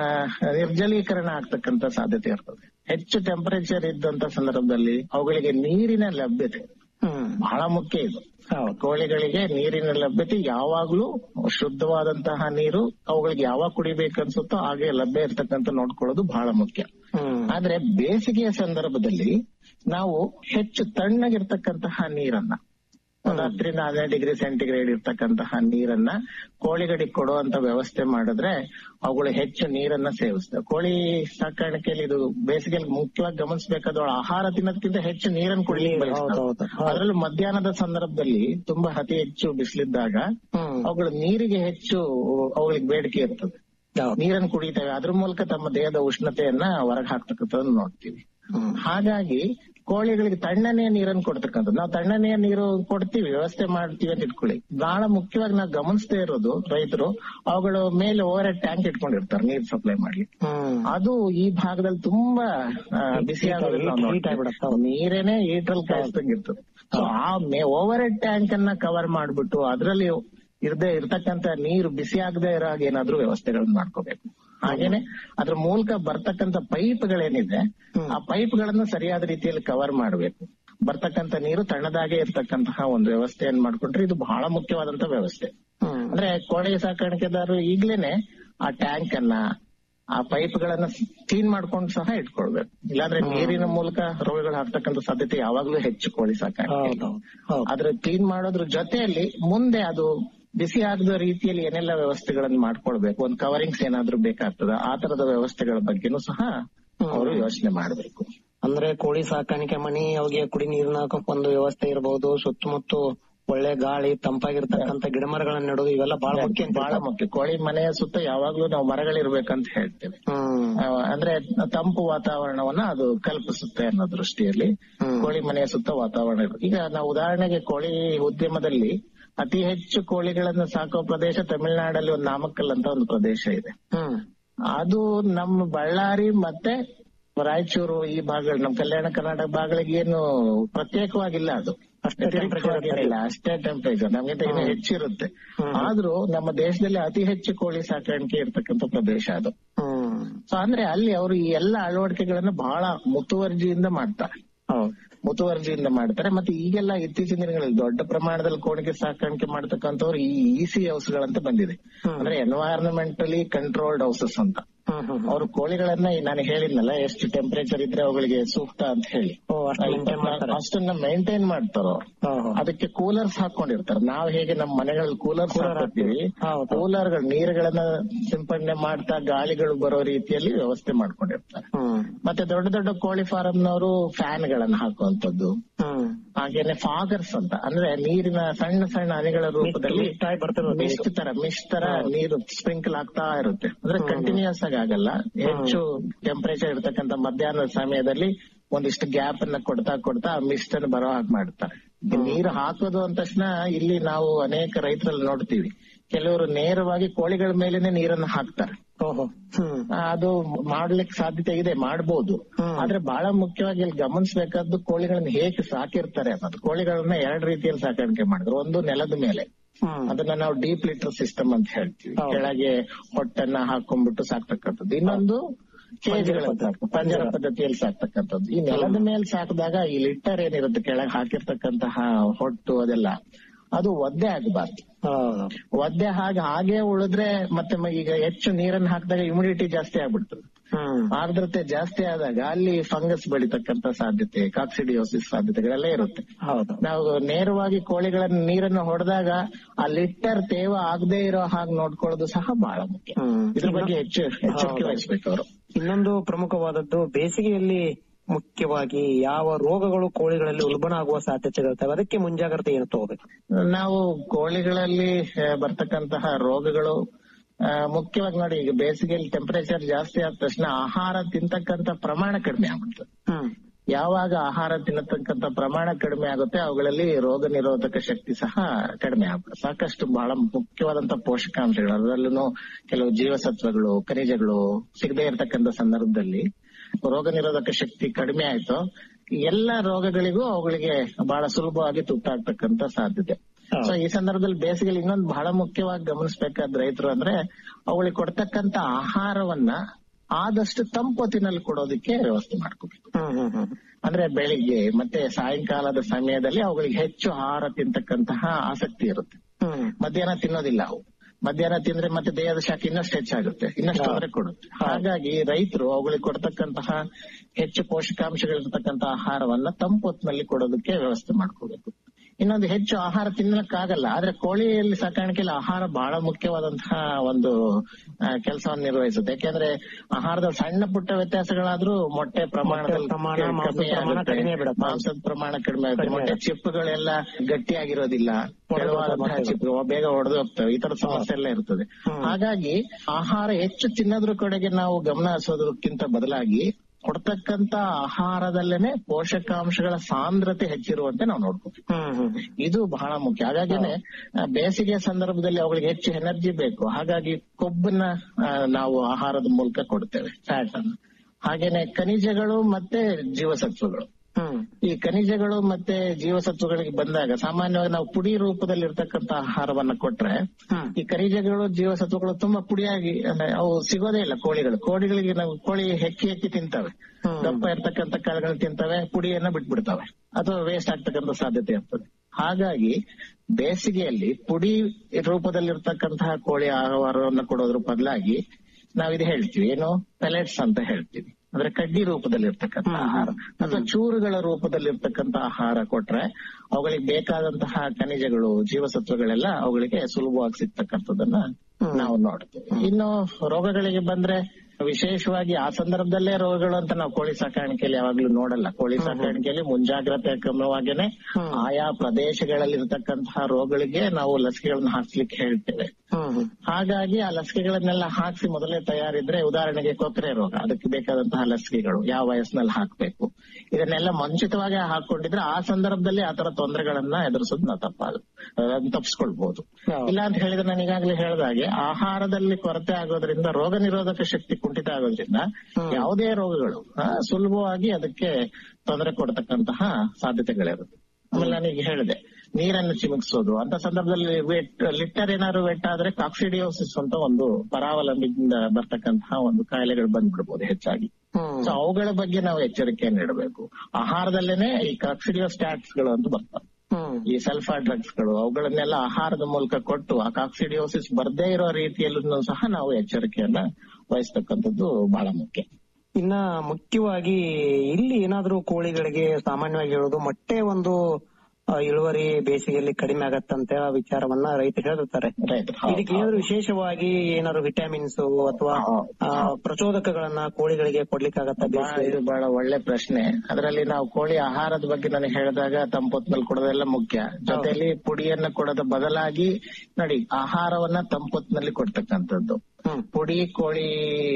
ಆ, ನಿರ್ಜಲೀಕರಣ ಆಗ್ತಕ್ಕಂತ ಸಾಧ್ಯತೆ ಇರ್ತದೆ ಹೆಚ್ಚು ಟೆಂಪರೇಚರ್ ಇದ್ದಂತ ಸಂದರ್ಭದಲ್ಲಿ ಅವುಗಳಿಗೆ ನೀರಿನ ಲಭ್ಯತೆ ಹ್ಮ್ ಬಹಳ ಮುಖ್ಯ ಇದು ಹೌದು ಕೋಳಿಗಳಿಗೆ ನೀರಿನ ಲಭ್ಯತೆ ಯಾವಾಗ್ಲೂ ಶುದ್ಧವಾದಂತಹ ನೀರು ಅವುಗಳಿಗೆ ಯಾವಾಗ ಕುಡಿಬೇಕನ್ಸುತ್ತೋ ಹಾಗೆ ಲಭ್ಯ ಇರ್ತಕ್ಕಂಥ ನೋಡ್ಕೊಳ್ಳೋದು ಬಹಳ ಮುಖ್ಯ ಹ್ಮ್ ಆದ್ರೆ ಬೇಸಿಗೆಯ ಸಂದರ್ಭದಲ್ಲಿ ನಾವು ಹೆಚ್ಚು ತಣ್ಣಗಿರ್ತಕ್ಕಂತಹ ನೀರನ್ನ ಒಂದು ಹತ್ತರಿಂದ ಹನ್ನೆರಡು ಡಿಗ್ರಿ ಸೆಂಟಿಗ್ರೇಡ್ ಇರ್ತಕ್ಕಂತಹ ನೀರನ್ನ ಕೋಳಿಗಳಿಗೆ ಕೊಡುವಂತ ವ್ಯವಸ್ಥೆ ಮಾಡಿದ್ರೆ ಅವುಗಳು ಹೆಚ್ಚು ನೀರನ್ನ ಸೇವಿಸ್ತವೆ ಕೋಳಿ ಸಾಕಾಣಿಕೆಯಲ್ಲಿ ಇದು ಬೇಸಿಗೆಯಲ್ಲಿ ಮುಖ್ಯವಾಗಿ ಗಮನಿಸಬೇಕಾದ ಆಹಾರ ತಿನ್ನೋದಕ್ಕಿಂತ ಹೆಚ್ಚು ನೀರನ್ನು ಕುಡಿಲಿಕ್ಕೆ ಬಯಸ್ತವೆ ಹೌದೌದು ಅದರಲ್ಲೂ ಮಧ್ಯಾಹ್ನದ ಸಂದರ್ಭದಲ್ಲಿ ತುಂಬಾ ಅತಿ ಹೆಚ್ಚು ಬಿಸಿಲಿದ್ದಾಗ ಹ್ಮ್ ಅವುಗಳು ನೀರಿಗೆ ಹೆಚ್ಚು ಅವುಗಳಿಗೆ ಬೇಡಿಕೆ ಇರ್ತದೆ ಹೌದು ನೀರನ್ನು ಕುಡಿತವೆ ಅದ್ರ ಮೂಲಕ ತಮ್ಮ ದೇಹದ ಉಷ್ಣತೆಯನ್ನ ಹೊರಗೆ ಹಾಕ್ತಕ್ಕಂಥದ್ದನ್ನ ನೋಡ್ತೀವಿ ಹ್ಮ್ ಹಾಗಾಗಿ ಕೋಳಿಗಳಿಗೆ ತಣ್ಣನೆಯ ನೀರನ್ನು ಕೊಡ್ತಕ್ಕಂಥದ್ದು ನಾವು ತಣ್ಣನೆಯ ನೀರು ಕೊಡ್ತೀವಿ ವ್ಯವಸ್ಥೆ ಮಾಡ್ತೀವಿ ಅಂತ ಇಟ್ಕೊಳ್ಳಿ ಬಹಳ ಮುಖ್ಯವಾಗಿ ನಾವು ಗಮನಿಸದೇ ಇರೋದು ರೈತರು ಅವುಗಳು ಮೇಲೆ ಓವರ್ ಟ್ಯಾಂಕ್ ಇಟ್ಕೊಂಡಿರ್ತಾರೆ ನೀರ್ ಸಪ್ಲೈ ಮಾಡ್ಲಿಕ್ಕೆ ಹ್ಮ್ ಅದು ಈ ಭಾಗದಲ್ಲಿ ತುಂಬಾ ಆ, ಬಿಸಿ ಆಗೋದ್ರಿಂದ ನಾವು heat ನೋಡ್ತೇವೆ. ಆಗ್ಬಿಡುತ್ತೆ. ನೀರೇನೆ ಹೀಟ್ರಲ್ಲಿ ಕಾಯಿಸ್ದಂಗ್ ಇರ್ತದೆ ಸೊ ಆ ಓವರ್ ಹೆಡ್ ಟ್ಯಾಂಕ್ ಅನ್ನ ಕವರ್ ಮಾಡ್ಬಿಟ್ಟು ಅದರಲ್ಲಿ ಇರದೆ ಇರ್ತಕ್ಕಂತ ನೀರು ಬಿಸಿ ಆಗದೆ ಇರೋ ಹಾಗೆ ಏನಾದ್ರೂ ವ್ಯವಸ್ಥೆಗಳನ್ನ ಮಾಡ್ಕೋಬೇಕು ಹಾಗೇನೆ ಅದ್ರ ಮೂಲಕ ಬರ್ತಕ್ಕಂತ ಪೈಪ್ಗಳೇನಿದೆ ಹ್ಮ್. ಆ ಪೈಪ್ಗಳನ್ನು ಸರಿಯಾದ ರೀತಿಯಲ್ಲಿ ಕವರ್ ಮಾಡಬೇಕು ಬರ್ತಕ್ಕಂತ ನೀರು ತಣ್ಣದಾಗೆ ಇರ್ತಕ್ಕಂತಹ ಒಂದು ವ್ಯವಸ್ಥೆಯನ್ನು ಮಾಡ್ಕೊಂಡ್ರೆ ಇದು ಬಹಳ ಮುಖ್ಯವಾದಂತ ವ್ಯವಸ್ಥೆ ಹ್ಮ್ ಅಂದ್ರೆ ಕೋಳಿ ಸಾಕಾಣಿಕೆದಾರರು ಈಗ್ಲೇನೆ ಆ ಟ್ಯಾಂಕ್ ಅನ್ನ ಆ ಪೈಪ್ ಗಳನ್ನ ಕ್ಲೀನ್ ಮಾಡ್ಕೊಂಡು ಸಹ ಇಟ್ಕೊಳ್ಬೇಕು ಇಲ್ಲಾಂದ್ರೆ ನೀರಿನ ಮೂಲಕ ರೋಗಗಳು ಹಾಕ್ತಕ್ಕಂಥ ಸಾಧ್ಯತೆ ಯಾವಾಗ್ಲೂ ಹೆಚ್ಚು ಕೋಳಿ ಸಾಕಾಣಿಕೆ ಹೌದು ಹೌದು ಆದ್ರೆ ಕ್ಲೀನ್ ಮಾಡೋದ್ರ ಜೊತೆಯಲ್ಲಿ ಮುಂದೆ ಅದು ಬಿಸಿ ಆಗದ ರೀತಿಯಲ್ಲಿ ಏನೆಲ್ಲ ವ್ಯವಸ್ಥೆಗಳನ್ನ ಮಾಡ್ಕೊಳ್ಬೇಕು ಒಂದ್ ಕವರಿಂಗ್ಸ್ ಏನಾದ್ರೂ ಬೇಕಾಗ್ತದ ಆ ತರದ ವ್ಯವಸ್ಥೆಗಳ ಬಗ್ಗೆನೂ ಸಹ ಅವರು ಯೋಚನೆ ಮಾಡಬೇಕು ಅಂದ್ರೆ ಕೋಳಿ ಸಾಕಾಣಿಕೆ ಮನಿ ಅವಿಗೆ ಕುಡಿ ನೀರಿನ ಒಂದು ವ್ಯವಸ್ಥೆ ಇರಬಹುದು ಸುತ್ತಮುತ್ತ ಒಳ್ಳೆ ಗಾಳಿ ತಂಪಾಗಿರ್ತಕ್ಕಂಥ ಗಿಡ ಮರಗಳನ್ನ ನೆಡೋದು ಇವೆಲ್ಲ ಬಹಳ ಮುಖ್ಯ ಅಂತ ಬಹಳ ಮುಖ್ಯ ಕೋಳಿ ಮನೆಯ ಸುತ್ತ ಯಾವಾಗ್ಲೂ ನಾವು ಮರಗಳಿರ್ಬೇಕಂತ ಹೇಳ್ತೇವೆ ಹ್ಮ್ ಆ, ಅಂದ್ರೆ ತಂಪು ವಾತಾವರಣವನ್ನ ಅದು ಕಲ್ಪಿಸುತ್ತೆ ಅನ್ನೋ ದೃಷ್ಟಿಯಲ್ಲಿ ಹ್ಮ್. ಕೋಳಿ ಮನೆಯ ಸುತ್ತ ವಾತಾವರಣ ಇರುತ್ತೆ. ಈಗ ನಾವು ಉದಾಹರಣೆಗೆ ಕೋಳಿ ಉದ್ಯಮದಲ್ಲಿ ಅತಿ ಹೆಚ್ಚು ಕೋಳಿಗಳನ್ನ ಸಾಕೋ ಪ್ರದೇಶ ತಮಿಳುನಾಡಲ್ಲಿ ಒಂದು ನಾಮಕ್ಕಲ್ ಅಂತ ಒಂದು ಪ್ರದೇಶ ಇದೆ ಹ್ಮ್ ಅದು ನಮ್ಮ ಬಳ್ಳಾರಿ ಮತ್ತೆ ರಾಯಚೂರು ಈ ಭಾಗಗಳು ನಮ್ಮ ಕಲ್ಯಾಣ ಕರ್ನಾಟಕ ಭಾಗಗಳಿಗೆ ಏನು ಪ್ರತ್ಯೇಕವಾಗಿಲ್ಲ ಅದು ಅಷ್ಟೇ temperature ವ್ಯತಿರಿಕ್ತವಾಗಿಲ್ಲ ಅಷ್ಟೇ ಟೆಂಪರೇಚರ್ ನಮ್ಗಿಂತ ಇನ್ನೂ ಹೆಚ್ಚಿರುತ್ತೆ ಹ್ಮ್. ಆದ್ರೂ ನಮ್ಮ ದೇಶದಲ್ಲಿ ಅತಿ ಹೆಚ್ಚು ಕೋಳಿ ಸಾಕಾಣಿಕೆ ಇರ್ತಕ್ಕಂಥ ಪ್ರದೇಶ ಅದು ಹ್ಮ್ ಸೊ ಅಂದ್ರೆ ಅಲ್ಲಿ ಅವರು ಈ ಎಲ್ಲ ಅಳವಡಿಕೆಗಳನ್ನ ಬಹಳ ಮುತುವರ್ಜಿಯಿಂದ ಮಾಡ್ತಾರೆ ಹೌದು ಮುತುವರ್ಜಿಯಿಂದ ಮಾಡ್ತಾರೆ ಮತ್ತೆ ಈಗೆಲ್ಲ ಇತ್ತೀಚಿನ ದಿನಗಳಲ್ಲಿ ದೊಡ್ಡ ಪ್ರಮಾಣದಲ್ಲಿ ಕೋಣಿಗೆ ಸಾಕಾಣಿಕೆ ಮಾಡ್ತಕ್ಕಂಥವ್ರು ಈ ಇಸಿ ಹೌಸ್ ಗಳಂತ ಬಂದಿದೆ ಹ್ಮ್. ಅಂದ್ರೆ ಎನ್ವೈರನ್ಮೆಂಟಲಿ ಕಂಟ್ರೋಲ್ಡ್ ಹೌಸಸ್ ಅಂತ ಹ್ಮ್ ಹ್ಮ್ ಹ್ಮ್. ಅವರು ಕೋಳಿಗಳನ್ನ ಈ ನಾನು ಹೇಳಿದ್ನಲ್ಲ ಎಷ್ಟು ಟೆಂಪರೇಚರ್ ಇದ್ರೆ ಅವುಗಳಿಗೆ ಸೂಕ್ತ ಅಂತ ಹೇಳಿ ಓ ಅಷ್ಟು ಮೇಂಟೈನ್ ಮಾಡ್ತಾರೆ ಅಷ್ಟನ್ನ ಮೇಂಟೈನ್ ಮಾಡ್ತಾರೋ ಹೌದು. ಅದಕ್ಕೆ ಕೂಲರ್ಸ್ ಹಾಕೊಂಡಿರ್ತಾರೆ ನಾವು ಹೇಗೆ ನಮ್ಮ ಮನೆಗಳಲ್ಲಿ ಕೂಲರ್ಸ್ Cooler ಹಾಕ್ತೀವಿ ಹೌದು. ಕೂಲರ್ಗಳು ನೀರುಗಳನ್ನ ಸಿಂಪಡಣೆ ಮಾಡ್ತಾ ಗಾಳಿಗಳು ಬರೋ ರೀತಿಯಲ್ಲಿ ವ್ಯವಸ್ಥೆ ಮಾಡ್ಕೊಂಡಿರ್ತಾರೆ ಹ್ಮ್ ಮತ್ತೆ ದೊಡ್ಡ ದೊಡ್ಡ ಕೋಳಿ ಫಾರಂನವರು ಫ್ಯಾನ್ ಗಳನ್ನ ಹಾಕುವಂತದ್ದು ಹ್ಮ್ ಹಾಗೇನೆ ಫಾಗರ್ಸ್ ಅಂತ ಅಂದ್ರೆ ನೀರಿನ ಸಣ್ಣ ಸಣ್ಣ ಹನಿಗಳ ರೂಪದಲ್ಲಿ mist ಆಗಿ ಬರ್ತಿರೋದು ನೀರು. ಮಿಸ್ಟ್ ತರ ಮಿಸ್ಟ್ ತರ ನೀರು ಸ್ಪ್ರಿಂಕಲ್ ಆಗ್ತಾ ಇರುತ್ತೆ ಅಂದ್ರೆ ಕಂಟಿನ್ಯೂಸ್ ಆಗಿ ಆಗಲ್ಲ ಹೆಚ್ಚು ಟೆಂಪರೇಚರ್ ಇರ್ತಕ್ಕಂಥ ಮಧ್ಯಾಹ್ನದ ಸಮಯದಲ್ಲಿ ಒಂದಿಷ್ಟು ಗ್ಯಾಪ್ ಅನ್ನ ಕೊಡ್ತಾ ಕೊಡ್ತಾ ಆ ಮಿಸ್ಟ್ ಅನ್ನು ಬರೋ ಹಾಗೆ ಮಾಡ್ತಾರೆ ಈ ನೀರು ಹಾಕೋದು ಅಂದ ತಕ್ಷಣ ಇಲ್ಲಿ ನಾವು ಅನೇಕ ರೈತರಲ್ಲಿ ನೋಡ್ತೀವಿ ಕೆಲವರು ನೇರವಾಗಿ ಕೋಳಿಗಳ ಮೇಲೇನೆ ನೀರನ್ನು ಹಾಕ್ತಾರೆ ಓಹೋ ಹ್ಮ್ ಆ, ಅದು ಮಾಡ್ಲಿಕ್ಕೆ ಸಾಧ್ಯತೆ ಇದೆ ಮಾಡ್ಬೋದು ಹ್ಮ್. ಆದ್ರೆ ಬಹಳ ಮುಖ್ಯವಾಗಿ ಇಲ್ಲಿ ಗಮನಿಸಬೇಕಾದ್ದು ಕೋಳಿಗಳನ್ನ ಹೇಗೆ ಸಾಕಿರ್ತಾರೆ ಅನ್ನೋದು ಕೋಳಿಗಳನ್ನ ಎರಡು ರೀತಿಯಲ್ಲಿ ಸಾಕಾಣಿಕೆ ಮಾಡಿದ್ರು ಒಂದು ನೆಲದ ಮೇಲೆ ಹ್ಮ್ ಅದನ್ನ ನಾವು ಡೀಪ್ ಲಿಟರ್ ಸಿಸ್ಟಮ್ ಅಂತ ಹೇಳ್ತೀವಿ ಹೌದು. ಕೆಳಗೆ ಹೊಟ್ಟನ್ನ ಹಾಕೊಂಡ್ಬಿಟ್ಟು ಸಾಕ್ತಕ್ಕಂಥದ್ದು ಇನ್ನೊಂದು ಕೇಜ್ಗಳಲ್ಲಿ ಸಾಕು ಪಂಜರ ಪದ್ಧತಿಯಲ್ಲಿ ಸಾಕ್ತಕ್ಕಂಥದ್ದು ಈ ನೆಲದ ಮೇಲೆ ಸಾಕಿದಾಗ ಈ ಲಿಟರ್ ಏನಿರುತ್ತೆ ಕೆಳಗೆ ಹಾಕಿರ್ತಕ್ಕಂತಹ ಹೊಟ್ಟು ಅದೆಲ್ಲ ಅದು ಒದ್ದೆ ಆಗಬಾರ್ದು ಹೌದು ಒದ್ದೆ ಹಾಗೆ ಹಾಗೆ ಉಳಿದ್ರೆ ಮತ್ತೆ ಮ- ಈಗ ಹೆಚ್ಚು ನೀರನ್ನು ಹಾಕಿದಾಗ ಇಮ್ಯುನಿಟಿ ಜಾಸ್ತಿ ಆಗ್ಬಿಡ್ತದೆ ಹ್ಮ್ ಆರ್ದ್ರತೆ ಜಾಸ್ತಿ ಆದಾಗ ಅಲ್ಲಿ ಫಂಗಸ್ ಬೆಳೀತಕ್ಕಂತ ಸಾಧ್ಯತೆ ಕಾಕ್ಸಿಡಿಯೋಸಿಸ್ ಸಾಧ್ಯತೆಗಳೆಲ್ಲ ಇರುತ್ತೆ ಹೌದು ನಾವು ನೇರವಾಗಿ ಕೋಳಿಗಳನ್ನ ನೀರನ್ನು ಹೊಡೆದಾಗ ಆ ಲಿಟ್ಟರ್ ತೇವ ಆಗದೆ ಇರೋ ಹಾಗೆ ನೋಡ್ಕೊಳ್ಳೋದು ಸಹ ಬಹಳ ಮುಖ್ಯ ಹ್ಮ್. ಇದ್ರ ಬಗ್ಗೆ ಹೆಚ್ಚು ಎಚ್ಚರಿಕೆ ಹೌದು. ವಹಿಸ್ಬೇಕು ಅವರು ಇನ್ನೊಂದು ಪ್ರಮುಖವಾದದ್ದು ಬೇಸಿಗೆಯಲ್ಲಿ ಮುಖ್ಯವಾಗಿ ಯಾವ ರೋಗಗಳು ಕೋಳಿಗಳಲ್ಲಿ ಉಲ್ಬಣ ಆಗುವ ಸಾಧ್ಯತೆಗಳಿರ್ತವೆ ಅದಕ್ಕೆ ಮುಂಜಾಗ್ರತೆ ಏನು ತಗೋಬೇಕು ನಾವು ಕೋಳಿಗಳಲ್ಲಿ ಆ, ಬರ್ತಕ್ಕಂತಹ ರೋಗಗಳು ಆ, ಮುಖ್ಯವಾಗಿ ನೋಡಿ ಈಗ ಬೇಸಿಗೆಯಲ್ಲಿ ಟೆಂಪರೇಚರ್ ಜಾಸ್ತಿ ಆದ ತಕ್ಷಣ ಆಹಾರ ತಿಂತಕ್ಕಂತ ಪ್ರಮಾಣ ಕಡಿಮೆ ಆಗ್ಬಿಡ್ತದೆ ಹ್ಮ್ ಯಾವಾಗ ಆಹಾರ ತಿನ್ನತಕ್ಕಂತ ಪ್ರಮಾಣ ಕಡಿಮೆ ಆಗುತ್ತೆ ಅವುಗಳಲ್ಲಿ ರೋಗ ನಿರೋಧಕ ಶಕ್ತಿ ಸಹ ಕಡಿಮೆ ಆಗುತ್ತೆ ಸಾಕಷ್ಟು ಬಹಳ ಮುಖ್ಯವಾದಂತ ಪೋಷಕಾಂಶಗಳು ಅದರಲ್ಲೂ ಕೆಲವು ಜೀವಸತ್ವಗಳು ಖನಿಜಗಳು ಸಿಗದೆ ಇರತಕ್ಕಂತ ಸಂದರ್ಭದಲ್ಲಿ ರೋಗ ನಿರೋಧಕ ಶಕ್ತಿ ಕಡಿಮೆ ಆಯ್ತು ಎಲ್ಲ ರೋಗಗಳಿಗೂ ಅವುಗಳಿಗೆ ಬಹಳ ಸುಲಭವಾಗಿ ತುತ್ತಾಗ್ತಕ್ಕಂತ ಸಾಧ್ಯತೆ ಸೊ ಈ ಸಂದರ್ಭದಲ್ಲಿ ಬೇಸಿಗೆಯಲ್ಲಿ ಇನ್ನೊಂದು ಬಹಳ ಮುಖ್ಯವಾಗಿ ಗಮನಿಸಬೇಕಾದ ರೈತರು ಅಂದ್ರೆ ಅವುಗಳಿಗೆ ಕೊಡ್ತಕ್ಕಂತ ಆಹಾರವನ್ನ ಆದಷ್ಟು ತಂಪೊತ್ತಿನಲ್ಲಿ ಕೊಡೋದಕ್ಕೆ ವ್ಯವಸ್ಥೆ ಮಾಡ್ಕೋಬೇಕು ಹ್ಮ್ ಹ್ಮ್ ಹ್ಮ್ ಅಂದ್ರೆ ಬೆಳಿಗ್ಗೆ ಮತ್ತೆ ಸಾಯಂಕಾಲದ ಸಮಯದಲ್ಲಿ ಅವುಗಳಿಗೆ ಹೆಚ್ಚು ಆಹಾರ ತಿಂತಕ್ಕಂತಹ ಆಸಕ್ತಿ ಇರುತ್ತೆ ಹ್ಮ್ ಮಧ್ಯಾಹ್ನ ತಿನ್ನೋದಿಲ್ಲ ಅವು ಮಧ್ಯಾಹ್ನ ತಿಂದ್ರೆ ಮತ್ತೆ ದೇಹದ ಶಾಖ ಇನ್ನಷ್ಟು ಹೆಚ್ಚಾಗುತ್ತೆ ಇನ್ನಷ್ಟು ತೊಂದರೆ ಕೊಡುತ್ತೆ ಹಾಗಾಗಿ ರೈತರು ಅವುಗಳಿಗೆ ಕೊಡ್ತಕ್ಕಂತಹ ಹೆಚ್ಚು ಪೋಷಕಾಂಶಗಳಿರ್ತಕ್ಕಂಥ ಆಹಾರವನ್ನ ತಂಪೊತ್ತಿನಲ್ಲಿ ಕೊಡೋದಕ್ಕೆ ವ್ಯವಸ್ಥೆ ಮಾಡ್ಕೋಬೇಕು ಇನ್ನೊಂದು ಹೆಚ್ಚು ಆಹಾರ ತಿನ್ನಕ್ಕಾಗಲ್ಲ ಆದ್ರೆ ಕೋಳಿಯಲ್ಲಿ ಸಾಕಾಣಿಕೆಯಲ್ಲಿ ಆಹಾರ ಬಹಳ ಮುಖ್ಯವಾದಂತಹ ಒಂದು ಕೆಲಸವನ್ನು ನಿರ್ವಹಿಸುತ್ತೆ ಯಾಕೆಂದ್ರೆ ಆಹಾರದ ಸಣ್ಣ ಪುಟ್ಟ ವ್ಯತ್ಯಾಸಗಳಾದ್ರೂ ಮೊಟ್ಟೆ ಪ್ರಮಾಣದಲ್ಲಿ ಪ್ರಮಾಣ, ಕಮ್ಮಿ ಮಾಂಸದ ಪ್ರಮಾಣ ಆಗುತ್ತೆ. ಕಡಿಮೆ ಬಿಡುತ್ತೆ. ಮಾಂಸದ ಪ್ರಮಾಣ ಕಡಿಮೆ ಆಗುತ್ತೆ ಕಡಿಮೆ ಮೊಟ್ಟೆ ಆಗುತ್ತೆ. ಚಿಪ್ಪುಗಳೆಲ್ಲ ಗಟ್ಟಿಯಾಗಿರೋದಿಲ್ಲ ತೆಳುವಾದಂತಹ ಮೊಟ್ಟೆಗಳು. ಚಿಪ್ಪು ಬೇಗ ಒಡೆದು ಹೋಗ್ತವೆ ಈ ತರ ಸಮಸ್ಯೆ ಎಲ್ಲ ಇರ್ತದೆ ಹ್ಮ್. ಹಾಗಾಗಿ ಆಹಾರ ಹೆಚ್ಚು ತಿನ್ನೋದ್ರ ಕಡೆಗೆ ನಾವು ಗಮನ ಹರಿಸೋದಕ್ಕಿಂತ ಬದಲಾಗಿ ಕೊಡ್ತಕ್ಕಂತ ಆಹಾರದಲ್ಲೇನೆ ಪೋಷಕಾಂಶಗಳ ಸಾಂದ್ರತೆ ಹೆಚ್ಚಿರುವಂತೆ ನಾವು ನೋಡ್ಕೋತೀವಿ ಹ್ಮ್ ಹ್ಮ್ ಇದು ಬಹಳ ಮುಖ್ಯ ಹಾಗಾಗಿನೇ ಆ, ಬೇಸಿಗೆ ಸಂದರ್ಭದಲ್ಲಿ ಅವುಗಳಿಗೆ ಹೆಚ್ಚು ಎನರ್ಜಿ ಬೇಕು ಹಾಗಾಗಿ ಕೊಬ್ಬನ್ನ ಆ, ನಾವು ಆಹಾರದ ಮೂಲಕ ಕೊಡ್ತೇವೆ ಫ್ಯಾಟ್ ಅನ್ನು ಹಾಗೇನೆ ಖನಿಜಗಳು ಮತ್ತೆ ಜೀವಸತ್ವಗಳು ಹ್ಮ್ ಈ ಖನಿಜಗಳು ಮತ್ತೆ ಜೀವಸತ್ವಗಳಿಗೆ ಬಂದಾಗ ಸಾಮಾನ್ಯವಾಗಿ ನಾವು ಪುಡಿ ರೂಪದಲ್ಲಿ ಇರ್ತಕ್ಕಂತ ಆಹಾರವನ್ನ ಕೊಟ್ರೆ ಹ್ಮ್ ಈ ಖನಿಜಗಳು ಜೀವಸತ್ವಗಳು ತುಂಬಾ ಪುಡಿಯಾಗಿ ಅಂದ್ರೆ ಅವು ಸಿಗೋದೇ ಇಲ್ಲ ಕೋಳಿಗಳು ಕೋಳಿಗಳಿಗೆ ನಾವು ಕೋಳಿ ಹೆಕ್ಕಿ ಹೆಕ್ಕಿ ತಿಂತವೆ ಹ್ಮ್. ದಪ್ಪ ಇರ್ತಕ್ಕಂತ ಕಾಳುಗಳು ತಿಂತವೆ ಪುಡಿಯನ್ನ ಬಿಟ್ಬಿಡ್ತವೆ ಅಥವಾ ವೇಸ್ಟ್ ಆಗ್ತಕ್ಕಂತ ಸಾಧ್ಯತೆ ಇರ್ತದೆ ಹಾಗಾಗಿ ಬೇಸಿಗೆಯಲ್ಲಿ ಪುಡಿ ರೂಪದಲ್ಲಿರ್ತಕ್ಕಂತಹ ಕೋಳಿ ಆಹಾರವನ್ನು ಕೊಡೋದ್ರ ಬದಲಾಗಿ ನಾವಿದು ಹೇಳ್ತೀವಿ ಏನು ಪೆಲೆಟ್ಸ್ ಅಂತ ಹೇಳ್ತೀವಿ ಅಂದ್ರೆ ಕಡ್ಡಿ ರೂಪದಲ್ಲಿರ್ತಕ್ಕಂಥ ಆಹಾರ ಅಥವಾ ಚೂರುಗಳ ರೂಪದಲ್ಲಿರ್ತಕ್ಕಂಥ ಆಹಾರ ಕೊಟ್ರೆ ಅವುಗಳಿಗೆ ಬೇಕಾದಂತಹ ಖನಿಜಗಳು ಜೀವಸತ್ವಗಳೆಲ್ಲ ಅವುಗಳಿಗೆ ಸುಲಭವಾಗಿ ಸಿಗ್ತಕ್ಕಂಥದ್ದನ್ನ ನಾವು ನೋಡ್ತೀವಿ ಇನ್ನು ರೋಗಗಳಿಗೆ ಬಂದ್ರೆ ವಿಶೇಷವಾಗಿ ಆ ಸಂದರ್ಭದಲ್ಲೇ ರೋಗಗಳು ಅಂತ ನಾವು ಕೋಳಿ ಸಾಕಾಣಿಕೆಯಲ್ಲಿ ಯಾವಾಗ್ಲೂ ನೋಡಲ್ಲ ಕೋಳಿ ಸಾಕಾಣಿಕೆಯಲ್ಲಿ ಮುಂಜಾಗ್ರತೆ ಕ್ರಮವಾಗೇನೆ ಆಯಾ ಪ್ರದೇಶಗಳಲ್ಲಿ ಇರತಕ್ಕಂತಹ ರೋಗಗಳಿಗೆ ನಾವು ಲಸಿಕೆಗಳನ್ನ ಹಾಕ್ಸ್ಲಿಕ್ಕೆ ಹೇಳ್ತೇವೆ ಹ್ಮ್ ಹ್ಮ್ ಹಾಗಾಗಿ ಆ ಲಸಿಕೆಗಳನ್ನೆಲ್ಲ ಹಾಕ್ಸಿ ಮೊದಲೇ ತಯಾರಿದ್ರೆ ಉದಾಹರಣೆಗೆ ಕೊಕ್ಕರೆ ರೋಗ ಅದಕ್ಕೆ ಬೇಕಾದಂತಹ ಲಸಿಕೆಗಳು ಯಾವ ವಯಸ್ಸಿನಲ್ಲಿ ಹಾಕ್ಬೇಕು ಇದನ್ನೆಲ್ಲ ಮುಂಚಿತವಾಗಿ ಹಾಕೊಂಡಿದ್ರೆ ಆ ಸಂದರ್ಭದಲ್ಲಿ ಆತರ ತೊಂದರೆಗಳನ್ನ ಎದುರಿಸೋದು ನಾವು ತಪ್ಪಾಗ ತಪ್ಪಿಸ್ಕೊಳ್ಬಹುದು ಹೌದು. ಇಲ್ಲ ಅಂತ ಹೇಳಿದ್ರೆ ನಾನು ಈಗಾಗಲೇ ಹೇಳಿದಾಗೆ ಆಹಾರದಲ್ಲಿ ಕೊರತೆ ಆಗೋದ್ರಿಂದ ರೋಗ ನಿರೋಧಕ ಶಕ್ತಿ ಕುಂಠಿತ ಆಗೋದ್ರಿಂದ ಯಾವುದೇ ರೋಗಗಳು ಆ, ಸುಲಭವಾಗಿ ಅದಕ್ಕೆ ತೊಂದರೆ ಕೊಡ್ತಕ್ಕಂತಹ ಸಾಧ್ಯತೆಗಳಿರುತ್ತೆ ಆಮೇಲೆ ನಾನೀಗ ಹೇಳಿದೆ ನೀರನ್ನು ಚಿಮುಕಿಸೋದು ಅಂತ ಸಂದರ್ಭದಲ್ಲಿ ವೆಟ್ ಲಿಟ್ಟರ್ ಏನಾದ್ರು ವೆಟ್ ಆದ್ರೆ ಕಾಕ್ಸಿಡಿಯೋಸಿಸ್ ಅಂತ ಒಂದು ಪರಾವಲಂಬಿಯಿಂದ ಬರ್ತಕ್ಕಂತಹ ಒಂದು ಕಾಯಿಲೆಗಳು ಬಂದ್ಬಿಡ್ಬೋದು ಹೆಚ್ಚಾಗಿ ಹ್ಮ್ ಸೊ ಅವುಗಳ ಬಗ್ಗೆ ನಾವು ಎಚ್ಚರಿಕೆಯನ್ನು ಇಡಬೇಕು ಆಹಾರದಲ್ಲೇನೆ ಈ ಕಾಕ್ಸಿಡಿಯೋಸ್ಟಾಟ್ಸ್ ಗಳು ಅಂತ ಬರ್ತವೆ ಹ್ಮ್ ಈ ಸಲ್ಫಾ ಡ್ರಗ್ಸ್ ಗಳು ಅವುಗಳನ್ನೆಲ್ಲ ಆಹಾರದ ಮೂಲಕ ಕೊಟ್ಟು ಆ ಕಾಕ್ಸಿಡಿಯೋಸಿಸ್ ಬರ್ದೇ ಇರೋ ರೀತಿಯಲ್ಲೂ ಸಹ ನಾವು ಎಚ್ಚರಿಕೆಯನ್ನ ವಹಿಸ್ತಕ್ಕಂಥದ್ದು ಬಹಳ ಮುಖ್ಯ ಇನ್ನ ಮುಖ್ಯವಾಗಿ ಇಲ್ಲಿ ಏನಾದ್ರೂ ಕೋಳಿಗಳಿಗೆ ಸಾಮಾನ್ಯವಾಗಿ ಹೇಳೋದು ಮೊಟ್ಟೆ ಒಂದು ಆ, ಇಳುವರಿ ಬೇಸಿಗೆಯಲ್ಲಿ ಕಡಿಮೆ ಆಗತ್ತಂತ ವಿಚಾರವನ್ನ ರೈತರು ಹೇಳಿರ್ತಾರೆ ರೈತರು ಇದಕ್ಕೆ ಏನಾದ್ರು ವಿಶೇಷವಾಗಿ ಏನಾದ್ರು ವಿಟಮಿನ್ಸ್ ಅಥವಾ ಹೌದು. ಆ, ಪ್ರಚೋದಕಗಳನ್ನ ಕೋಳಿಗಳಿಗೆ ಕೊಡ್ಲಿಕ್ಕಾಗತ್ತ ಬಹಳ ಬೇಸಿಗೆ ಇದು ಬಹಳ ಒಳ್ಳೆ ಪ್ರಶ್ನೆ ಅದರಲ್ಲಿ ನಾವು ಕೋಳಿ ಆಹಾರದ ಬಗ್ಗೆ ನಾನು ಹೇಳಿದಾಗ ತಂಪೊತ್ನಲ್ಲಿ ಕೊಡೋದೆಲ್ಲ ಮುಖ್ಯ ಜೊತೆಯಲ್ಲಿ ಪುಡಿಯನ್ನ ಕೊಡೋದ ಬದಲಾಗಿ ನೋಡಿ ಆಹಾರವನ್ನ ತಂಪೊತ್ನಲ್ಲಿ ಕೊಡ್ತಕ್ಕಂಥದ್ದು ಹ್ಮ್ ಪುಡಿ ಕೋಳಿ